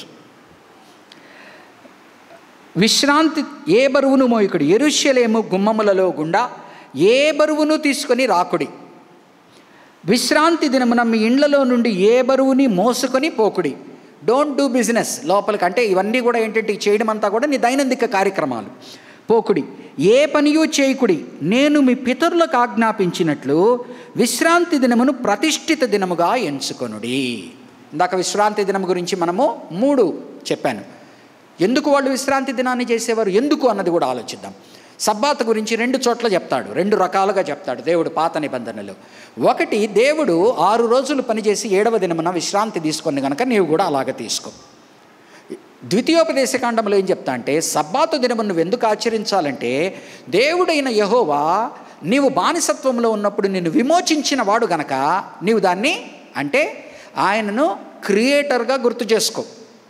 విశ్రాంతి ఏ బరువును మోయకుడు ఎరుష్యలేము గుమ్మములలో గుండా ఏ బరువును తీసుకొని రాకుడి విశ్రాంతి దినమున మీ ఇండ్లలో నుండి ఏ బరువుని మోసుకొని పోకుడి డోంట్ డూ బిజినెస్ లోపలికి అంటే ఇవన్నీ కూడా ఏంటంటే ఈ చేయడం అంతా కూడా నీ దైనందిక కార్యక్రమాలు పోకుడి ఏ పనియూ చేయకుడి నేను మీ పితరులకు ఆజ్ఞాపించినట్లు విశ్రాంతి దినమును ప్రతిష్ఠిత దినముగా ఎంచుకొనుడి ఇందాక విశ్రాంతి దినం గురించి మనము మూడు చెప్పాను ఎందుకు వాళ్ళు విశ్రాంతి దినాన్ని చేసేవారు ఎందుకు అన్నది కూడా ఆలోచిద్దాం సబ్బాత్ గురించి రెండు చోట్ల చెప్తాడు రెండు రకాలుగా చెప్తాడు దేవుడు పాత నిబంధనలు ఒకటి దేవుడు ఆరు రోజులు పనిచేసి ఏడవ దినమున విశ్రాంతి తీసుకొని కనుక నీవు కూడా అలాగ తీసుకో ద్వితీయోపదేశకాండంలో ఏం చెప్తా అంటే సబ్బాతు దినము నువ్వు ఎందుకు ఆచరించాలంటే దేవుడైన యహోవా నీవు బానిసత్వంలో ఉన్నప్పుడు నిన్ను విమోచించిన వాడు గనక నీవు దాన్ని అంటే ఆయనను క్రియేటర్గా గుర్తు చేసుకో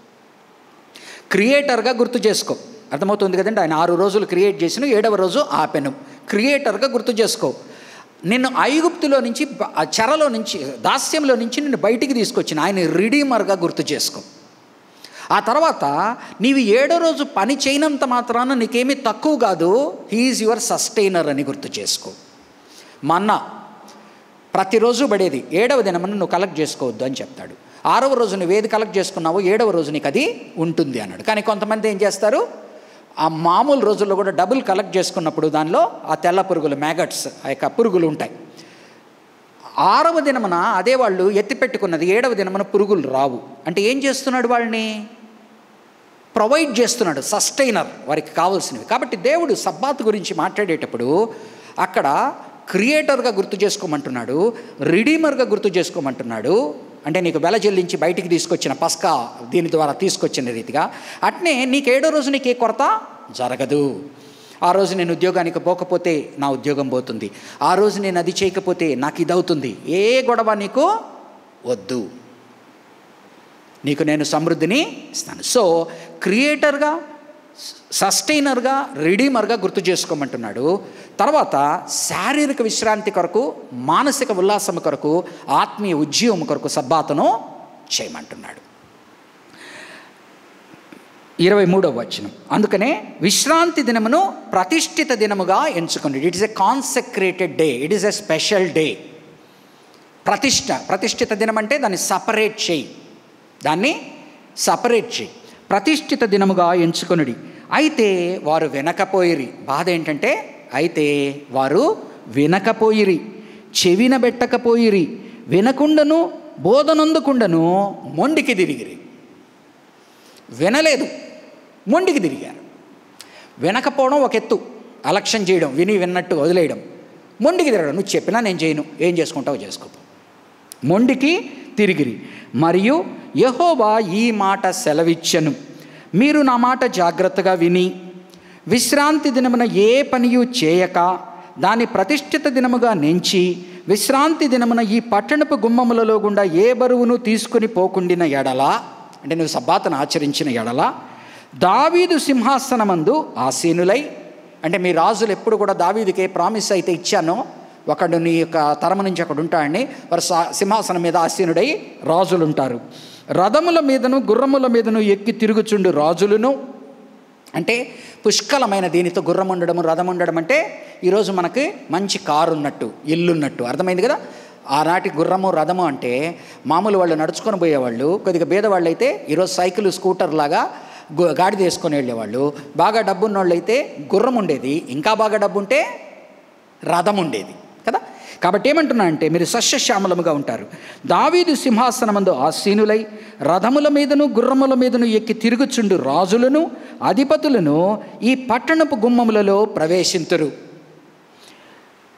క్రియేటర్గా గుర్తు చేసుకో అర్థమవుతుంది కదండి ఆయన ఆరు రోజులు క్రియేట్ చేసిన ఏడవ రోజు ఆపెను క్రియేటర్గా గుర్తు చేసుకో నిన్ను ఐగుప్తులో నుంచి బ- ఆ చెరలో నుంచి దాస్యంలో నుంచి నిన్ను బయటికి తీసుకొచ్చిన ఆయన రిడీమర్గా గుర్తు చేసుకో ఆ తర్వాత నీవు ఏడో రోజు పని చేయనంత మాత్రాన నీకేమీ తక్కువ కాదు హీఈస్ యువర్ సస్టైనర్ అని గుర్తు చేసుకో మన్నా ప్రతిరోజు పడేది ఏడవ దినమున నువ్వు కలెక్ట్ చేసుకోవద్దు అని చెప్తాడు ఆరవ రోజు నువ్వు ఏది కలెక్ట్ చేసుకున్నావో ఏడవ రోజు నీకు అది ఉంటుంది అన్నాడు కానీ కొంతమంది ఏం చేస్తారు ఆ మామూలు రోజుల్లో కూడా డబుల్ కలెక్ట్ చేసుకున్నప్పుడు దానిలో ఆ తెల్ల పురుగులు మ్యాగట్స్ ఆ యొక్క పురుగులు ఉంటాయి ఆరవ దినమున అదే వాళ్ళు ఎత్తిపెట్టుకున్నది ఏడవ దినమున పురుగులు రావు అంటే ఏం చేస్తున్నాడు వాళ్ళని ప్రొవైడ్ చేస్తున్నాడు సస్టైనర్ వారికి కావాల్సినవి కాబట్టి దేవుడు సబ్బాత్ గురించి మాట్లాడేటప్పుడు అక్కడ క్రియేటర్గా గుర్తు చేసుకోమంటున్నాడు రిడీమర్గా గుర్తు చేసుకోమంటున్నాడు అంటే నీకు వెల చెల్లించి బయటికి తీసుకొచ్చిన పస్కా దీని ద్వారా తీసుకొచ్చిన రీతిగా అట్నే నీకు ఏడో రోజు నీకు ఏ కొరత జరగదు ఆ రోజు నేను ఉద్యోగానికి పోకపోతే నా ఉద్యోగం పోతుంది ఆ రోజు నేను అది చేయకపోతే నాకు ఇది అవుతుంది ఏ గొడవ నీకు వద్దు నీకు నేను సమృద్ధిని ఇస్తాను సో క్రియేటర్గా సస్టైనర్గా రిడీమర్గా గుర్తు చేసుకోమంటున్నాడు తర్వాత శారీరక విశ్రాంతి కొరకు మానసిక ఉల్లాసం కొరకు ఆత్మీయ ఉద్యమం కొరకు సబ్బాతను చేయమంటున్నాడు ఇరవై మూడవ వచనం అందుకనే విశ్రాంతి దినమును ప్రతిష్ఠిత దినముగా ఎంచుకోండి it is a consecrated day it is a special day ప్రతిష్ట ప్రతిష్ఠిత దినం అంటే దాన్ని సపరేట్ చేయి దాన్ని సపరేట్ చేయి ప్రతిష్ఠిత దినముగా ఎంచుకొనుడి అయితే వారు వినకపోయిరి బాధ ఏంటంటే అయితే వారు వినకపోయిరి చెవిన పెట్టకపోయిరి వినకుండను బోధనందుకుండను మొండికి తిరిగిరి వినలేదు మొండికి తిరిగారు వినకపోవడం ఒక ఎత్తు అలక్ష్యం చేయడం విని విన్నట్టు వదిలేయడం మొండికి తిరగడం నువ్వు చెప్పినా నేను చేయను ఏం చేసుకుంటావో చేసుకో మొండికి తిరిగిరి మరియు యహోవా ఈ మాట సెలవిచ్చను మీరు నా మాట జాగ్రత్తగా విని విశ్రాంతి దినమున ఏ పనియు చేయక దాని ప్రతిష్ఠిత దినముగా నెంచి విశ్రాంతి దినమున ఈ పట్టణపు గుమ్మములలో గుండా ఏ బరువును తీసుకుని పోకుండిన ఎడల అంటే నువ్వు సబ్బాతను ఆచరించిన ఎడల దావీదు సింహాసనమందు ఆసీనులై అంటే మీ రాజులు ఎప్పుడు కూడా దావీదుకి ఏ ప్రామిస్ అయితే ఇచ్చానో ఒకడు నీ యొక్క తరము నుంచి అక్కడ ఉంటాడని వారు సా- సింహాసనం మీద ఆసీనుడై రాజులు ఉంటారు రథముల మీదను గుర్రముల మీదను ఎక్కి తిరుగుచుండు రాజులను అంటే పుష్కలమైన దీనితో గుర్రం ఉండడం రథం ఉండడం అంటే ఈరోజు మనకి మంచి కారు ఉన్నట్టు ఇల్లు ఉన్నట్టు అర్థమైంది కదా ఆనాటి గుర్రము రథము అంటే మామూలు వాళ్ళు నడుచుకొని పోయేవాళ్ళు కొద్దిగా భేదవాళ్ళు అయితే ఈరోజు సైకిల్ స్కూటర్ లాగా గు- గాడిద వేసుకొని వెళ్ళేవాళ్ళు బాగా డబ్బు ఉన్నోళ్ళు అయితే గుర్రం ఉండేది ఇంకా బాగా డబ్బు ఉంటే రథం ఉండేది కదా కాబట్టి ఏమంటున్నా అంటే మీరు సస్యశ్యామలముగా ఉంటారు దావీదు సింహాసనమందు ఆసీనులై రథముల మీదను గుర్రముల మీదను ఎక్కి తిరుగుచుండు రాజులను అధిపతులను ఈ పట్టణపు గుమ్మములలో ప్రవేశింతురు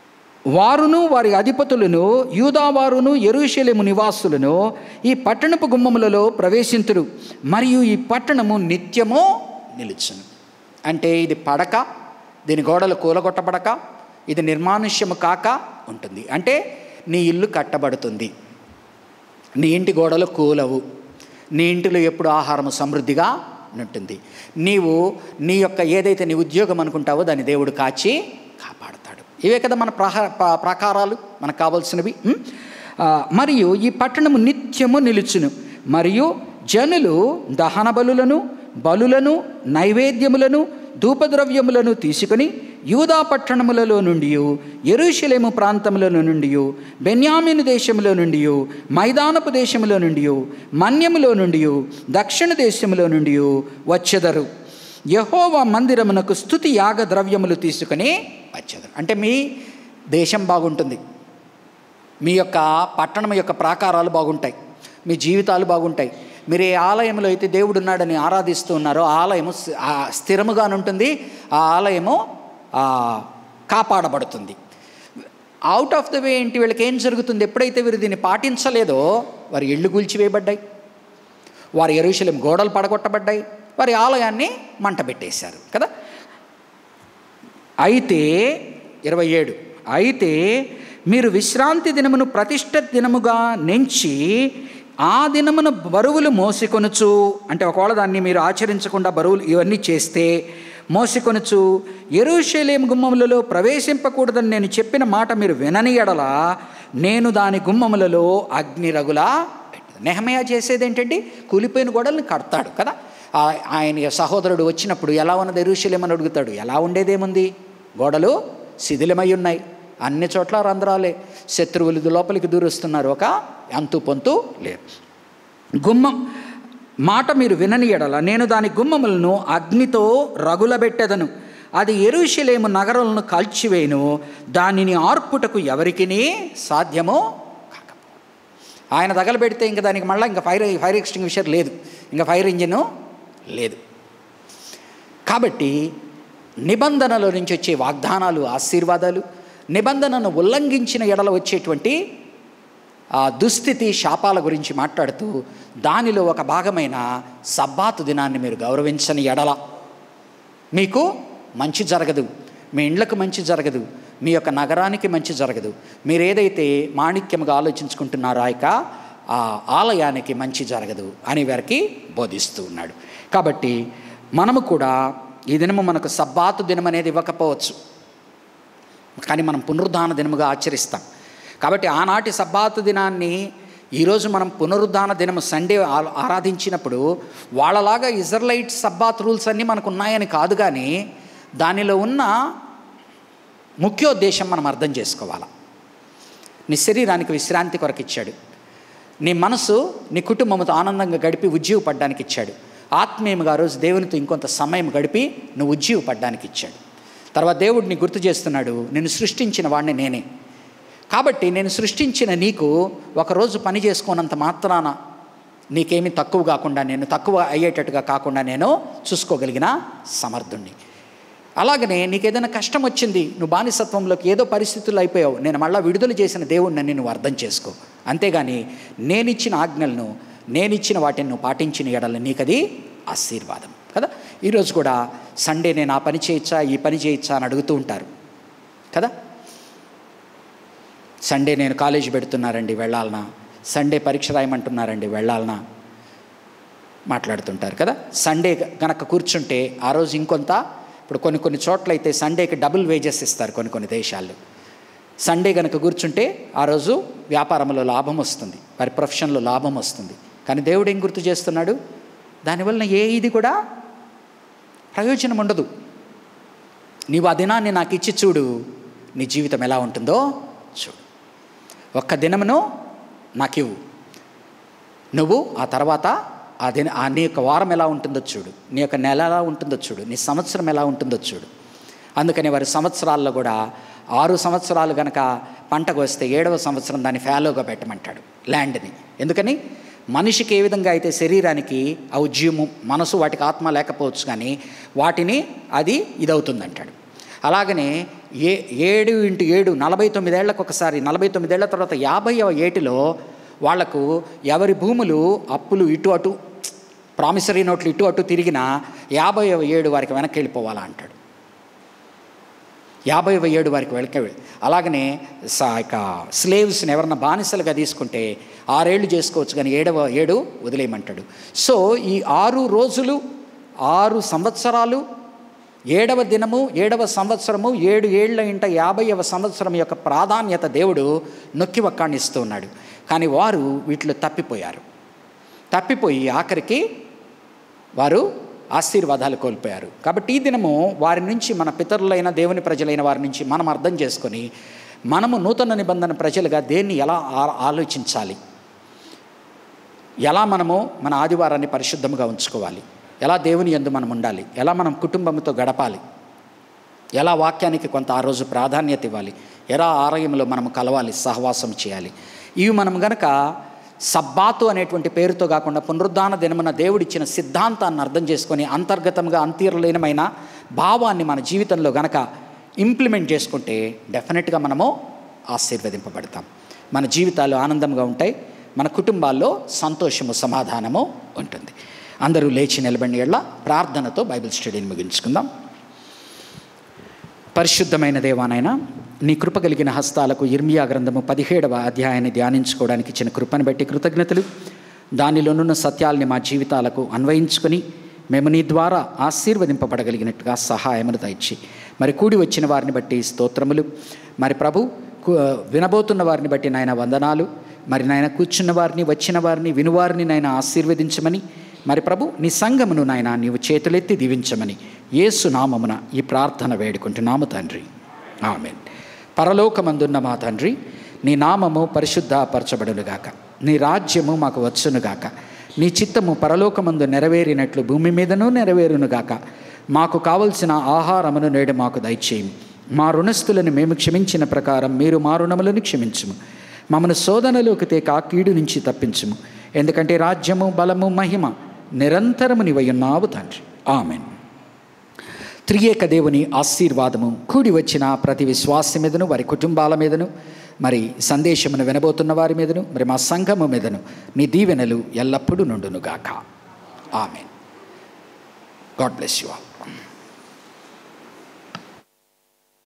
వారును వారి అధిపతులను యూదావారును ఎరుషలేము నివాసులను ఈ పట్టణపు గుమ్మములలో ప్రవేశింతురు మరియు ఈ పట్టణము నిత్యము నిలుచును అంటే ఇది పడక దీని గోడలు కూలగొట్టబడక ఇది నిర్మానుష్యము కాక ఉంటుంది అంటే నీ ఇల్లు కట్టబడుతుంది నీ ఇంటి గోడలు కూలవు నీ ఇంటిలో ఎప్పుడు ఆహారము సమృద్ధిగా ఉంటుంది నీవు నీ యొక్క ఏదైతే నీ ఉద్యోగం అనుకుంటావో దాన్ని దేవుడు కాచి కాపాడతాడు ఇవే కదా మన ప్రహ ప్ర- ప్రాకారాలు మనకు కావాల్సినవి ఉం? ఆ, మరియు ఈ పట్టణము నిత్యము నిలుచును మరియు జనులు దహన బలులను బలులను నైవేద్యములను ధూపద్రవ్యములను తీసుకొని యూదా పట్టణములలో నుండి ఎరుషలేము ప్రాంతములలో నుండి బెన్యామిను దేశములో నుండి మైదానపు దేశములో నుండి మన్యములో నుండి దక్షిణ దేశములో నుండి వచ్చెదరు యహోవా మందిరమునకు స్థుతి యాగ ద్రవ్యములు తీసుకొని వచ్చెదరు అంటే మీ దేశం బాగుంటుంది మీ యొక్క పట్టణం యొక్క ప్రాకారాలు బాగుంటాయి మీ జీవితాలు బాగుంటాయి మీరు ఏ ఆలయంలో అయితే దేవుడు ఉన్నాడని ఆరాధిస్తూ ఉన్నారో ఆ ఆలయము స్థి- ఆ స్థిరముగానుంటుంది ఆ ఆలయము ఆ, కాపాడబడుతుంది అవుట్ ఆఫ్ ద వే ఏంటి వీళ్ళకి ఏం జరుగుతుంది ఎప్పుడైతే వీరు దీన్ని పాటించలేదో వారి ఇళ్ళు కూల్చివేయబడ్డాయి వారి ఎరుశలేం గోడలు పడగొట్టబడ్డాయి వారి ఆలయాన్ని మంట పెట్టేశారు కదా అయితే ఇరవై ఏడు అయితే మీరు విశ్రాంతి దినమును ప్రతిష్ట దినముగా నెంచి ఆ దినమున బరువులు మోసికొనుచు అంటే ఒకవేళ దాన్ని మీరు ఆచరించకుండా బరువులు ఇవన్నీ చేస్తే మోసికొనుచు ఎరుషలేం గుమ్మములలో ప్రవేశింపకూడదని నేను చెప్పిన మాట మీరు వినని ఎడల నేను దాని గుమ్మములలో అగ్ని రగులా పెట్టదు నెహమయా చేసేది ఏంటంటే కూలిపోయిన గోడల్ని కడతాడు కదా ఆ- ఆయన సహోదరుడు వచ్చినప్పుడు ఎలా ఉన్నది ఎరుషలేమని అడుగుతాడు ఎలా ఉండేదేముంది గోడలు శిథిలమై ఉన్నాయి అన్ని చోట్ల రంధ్రాలే శత్రువులు లోపలికి దూరుస్తున్నారు ఒక అంతు పొంతు లేదు గుమ్మం మాట మీరు వినని ఎడల నేను దాని గుమ్మములను అగ్నితో రగులబెట్టెదను అది ఎరుషలేము నగరాలను కాల్చివేయను దానిని ఆర్పుటకు ఎవరికిని సాధ్యమో కాకపో ఆయన తగలబెడితే ఇంకా దానికి మళ్ళీ ఇంకా ఫైర్ ఫైర్ ఎక్స్టింగ్విషర్ లేదు ఇంకా ఫైర్ ఇంజిన్ లేదు కాబట్టి నిబంధనల నుంచి వచ్చే వాగ్దానాలు ఆశీర్వాదాలు నిబంధనను ఉల్లంఘించిన ఎడల వచ్చేటువంటి ఆ దుస్థితి శాపాల గురించి మాట్లాడుతూ దానిలో ఒక భాగమైన సబ్బాతు దినాన్ని మీరు గౌరవించని ఎడల మీకు మంచి జరగదు మీ ఇండ్లకు మంచి జరగదు మీ యొక్క నగరానికి మంచి జరగదు మీరు ఏదైతే మాణిక్యముగా ఆలోచించుకుంటున్నారో ఆ యొక్క ఆ ఆలయానికి మంచి జరగదు అని వారికి బోధిస్తూ ఉన్నాడు కాబట్టి మనము కూడా ఈ దినము మనకు సబ్బాతు దినం అనేది ఇవ్వకపోవచ్చు కానీ మనం పునరుద్ధాన దినముగా ఆచరిస్తాం కాబట్టి ఆనాటి సబ్బాతు దినాన్ని ఈరోజు మనం పునరుద్ధాన దినము సండే ఆ- ఆరాధించినప్పుడు వాళ్ళలాగా ఇజ్రాయిట్ సబ్బాత్ రూల్స్ అన్నీ మనకు ఉన్నాయని కాదు కానీ దానిలో ఉన్న ముఖ్యోద్దేశం మనం అర్థం చేసుకోవాలి నీ శరీరానికి విశ్రాంతి కొరకు ఇచ్చాడు నీ మనసు నీ కుటుంబంతో ఆనందంగా గడిపి ఉజ్జీవపడ్డానికి ఇచ్చాడు ఆత్మీయంగా ఆ రోజు దేవునితో ఇంకొంత సమయం గడిపి నువ్వు ఉజ్జీవపడ్డానికి ఇచ్చాడు తర్వాత దేవుడిని గుర్తు చేస్తున్నాడు నేను సృష్టించిన వాడిని నేనే కాబట్టి నేను సృష్టించిన నీకు ఒకరోజు పని చేసుకున్నంత మాత్రాన నీకేమీ తక్కువ కాకుండా నేను తక్కువ అయ్యేటట్టుగా కాకుండా నేను చూసుకోగలిగిన సమర్థుణ్ణి అలాగనే నీకు ఏదైనా కష్టం వచ్చింది నువ్వు బానిసత్వంలోకి ఏదో పరిస్థితుల్లో అయిపోయావు నేను మళ్ళీ విడుదల చేసిన దేవుణ్ణి నువ్వు అర్థం చేసుకో అంతేగాని నేనిచ్చిన ఆజ్ఞలను నేనిచ్చిన వాటిని నువ్వు పాటించిన ఎడల నీకది ఆశీర్వాదం కదా ఈరోజు కూడా సండే నేను ఆ పని చేయొచ్చా ఈ పని చేయొచ్చా అని అడుగుతూ ఉంటారు కదా సండే నేను కాలేజీ పెడుతున్నారండి వెళ్ళాలనా సండే పరీక్ష రాయమంటున్నారండి వెళ్ళాలనా మాట్లాడుతుంటారు కదా సండే గనక కూర్చుంటే ఆ రోజు ఇంకొంత ఇప్పుడు కొన్ని కొన్ని చోట్ల అయితే సండేకి డబుల్ వేజెస్ ఇస్తారు కొన్ని కొన్ని దేశాల్లో సండే గనక కూర్చుంటే ఆ రోజు వ్యాపారంలో లాభం వస్తుంది వారి ప్రొఫెషన్లో లాభం వస్తుంది కానీ దేవుడు ఏం గుర్తు చేస్తున్నాడు దానివల్ల ఏ ఇది కూడా ప్రయోజనం ఉండదు నీవు ఆ దినాన్ని నాకు ఇచ్చి చూడు నీ జీవితం ఎలా ఉంటుందో చూడు ఒక్క దినమును నాకు ఇవ్వు నువ్వు ఆ తర్వాత ఆ దిన ఆ నీ యొక్క వారం ఎలా ఉంటుందో చూడు నీ యొక్క నెల ఎలా ఉంటుందో చూడు నీ సంవత్సరం ఎలా ఉంటుందో చూడు అందుకని వారి సంవత్సరాల్లో కూడా ఆరు సంవత్సరాలు గనక పంటకు వస్తే ఏడవ సంవత్సరం దాన్ని ఫాలోగా పెట్టమంటాడు ల్యాండ్ని ఎందుకని మనిషికి ఏ విధంగా అయితే శరీరానికి ఔజ్యము మనసు వాటికి ఆత్మ లేకపోవచ్చు కానీ వాటిని అది ఇదవుతుందంటాడు అలాగనే ఏ ఏడు ఇంటూ ఏడు నలభై తొమ్మిదేళ్లకు ఒకసారి నలభై తొమ్మిదేళ్ల తర్వాత యాభైవ ఏటిలో వాళ్లకు ఎవరి భూములు అప్పులు ఇటు అటు ప్రామిసరీ నోట్లు ఇటు అటు తిరిగినా యాభై ఏడు వారికి వెనక్కి వెళ్ళిపోవాలా అంటాడు యాభై ఏడు వారికి వెనక్కి వెళ్ళి అలాగనే సా ఇక స్లేవ్స్ని ఎవరన్నా బానిసలుగా తీసుకుంటే ఆరేళ్ళు చేసుకోవచ్చు కానీ ఏడవ ఏడు వదిలేయమంటాడు సో ఈ ఆరు రోజులు ఆరు సంవత్సరాలు ఏడవ దినము ఏడవ సంవత్సరము ఏడు ఏళ్ల ఇంట యాభైవ సంవత్సరం యొక్క ప్రాధాన్యత దేవుడు నొక్కి వక్కాణిస్తూ ఉన్నాడు కానీ వారు వీటిలో తప్పిపోయారు తప్పిపోయి ఆఖరికి వారు ఆశీర్వాదాలు కోల్పోయారు కాబట్టి ఈ దినము వారి నుంచి మన పితరులైన దేవుని ప్రజలైన వారి నుంచి మనం అర్థం చేసుకొని మనము నూతన నిబంధన ప్రజలుగా దేన్ని ఎలా ఆ- ఆలోచించాలి ఎలా మనము మన ఆదివారాన్ని పరిశుద్ధంగా ఉంచుకోవాలి ఎలా దేవుని యందు మనం ఉండాలి ఎలా మనం కుటుంబంతో గడపాలి ఎలా వాక్యానికి కొంత ఆ రోజు ప్రాధాన్యత ఇవ్వాలి ఎలా ఆలయంలో మనం కలవాలి సహవాసం చేయాలి ఇవి మనం గనక సబ్బాతు అనేటువంటి పేరుతో కాకుండా పునరుద్ధాన దినమున దేవుడిచ్చిన సిద్ధాంతాన్ని అర్థం చేసుకొని అంతర్గతంగా అంతర్లీనమైన భావాన్ని మన జీవితంలో గనక ఇంప్లిమెంట్ చేసుకుంటే డెఫినెట్గా మనము ఆశీర్వదింపబడతాం మన జీవితాలు ఆనందంగా ఉంటాయి మన కుటుంబాల్లో సంతోషము సమాధానము ఉంటుంది అందరూ లేచి నిలబడి ఎళ్ళ ప్రార్థనతో బైబిల్ స్టడీని ముగించుకుందాం పరిశుద్ధమైన దేవానైనా నీ కృప కలిగిన హస్తాలకు ఇర్మియా గ్రంథము పదిహేడవ అధ్యాయాన్ని ధ్యానించుకోవడానికి ఇచ్చిన కృపను బట్టి కృతజ్ఞతలు దానిలోనున్న సత్యాల్ని మా జీవితాలకు అన్వయించుకొని మేము నీ ద్వారా ఆశీర్వదింపబడగలిగినట్టుగా సహాయమును దయచి మరి కూడి వచ్చిన వారిని బట్టి స్తోత్రములు మరి ప్రభు కు- వినబోతున్న వారిని బట్టి నాయన వందనాలు మరి నాయన కూర్చున్న వారిని వచ్చిన వారిని వినువారిని నాయన ఆశీర్వదించమని మరి ప్రభు నీ సంఘమును నాయన నీవు చేతులెత్తి దీవించమని యేసు నామమున ఈ ప్రార్థన వేడుకుంటున్నాము తండ్రి ఆమెన్ పరలోకమందున్న మా తండ్రి నీ నామము పరిశుద్ధపరచబడునుగాక నీ రాజ్యము మాకు వచ్చునుగాక నీ చిత్తము పరలోకమందు నెరవేరినట్లు భూమి మీదనూ నెరవేరునుగాక మాకు కావలసిన ఆహారమును నేడు మాకు దయచేయము మా రుణస్థులను మేము క్షమించిన ప్రకారం మీరు మా రుణములను క్షమించుము మమ్మను శోధనలోకి తేక కీడు నుంచి తప్పించుము ఎందుకంటే రాజ్యము బలము మహిమ నిరంతరము నీవయున్నావు తండ్రి ఆమెన్ త్రియేక దేవుని ఆశీర్వాదము కూడి వచ్చిన ప్రతి విశ్వాసి మీదను వారి కుటుంబాల మీదను మరి సందేశమును వినబోతున్న వారి మీదను మరి మా సంఘము మీదను నీ దీవెనలు ఎల్లప్పుడూ నుండునుగాక amen God bless you all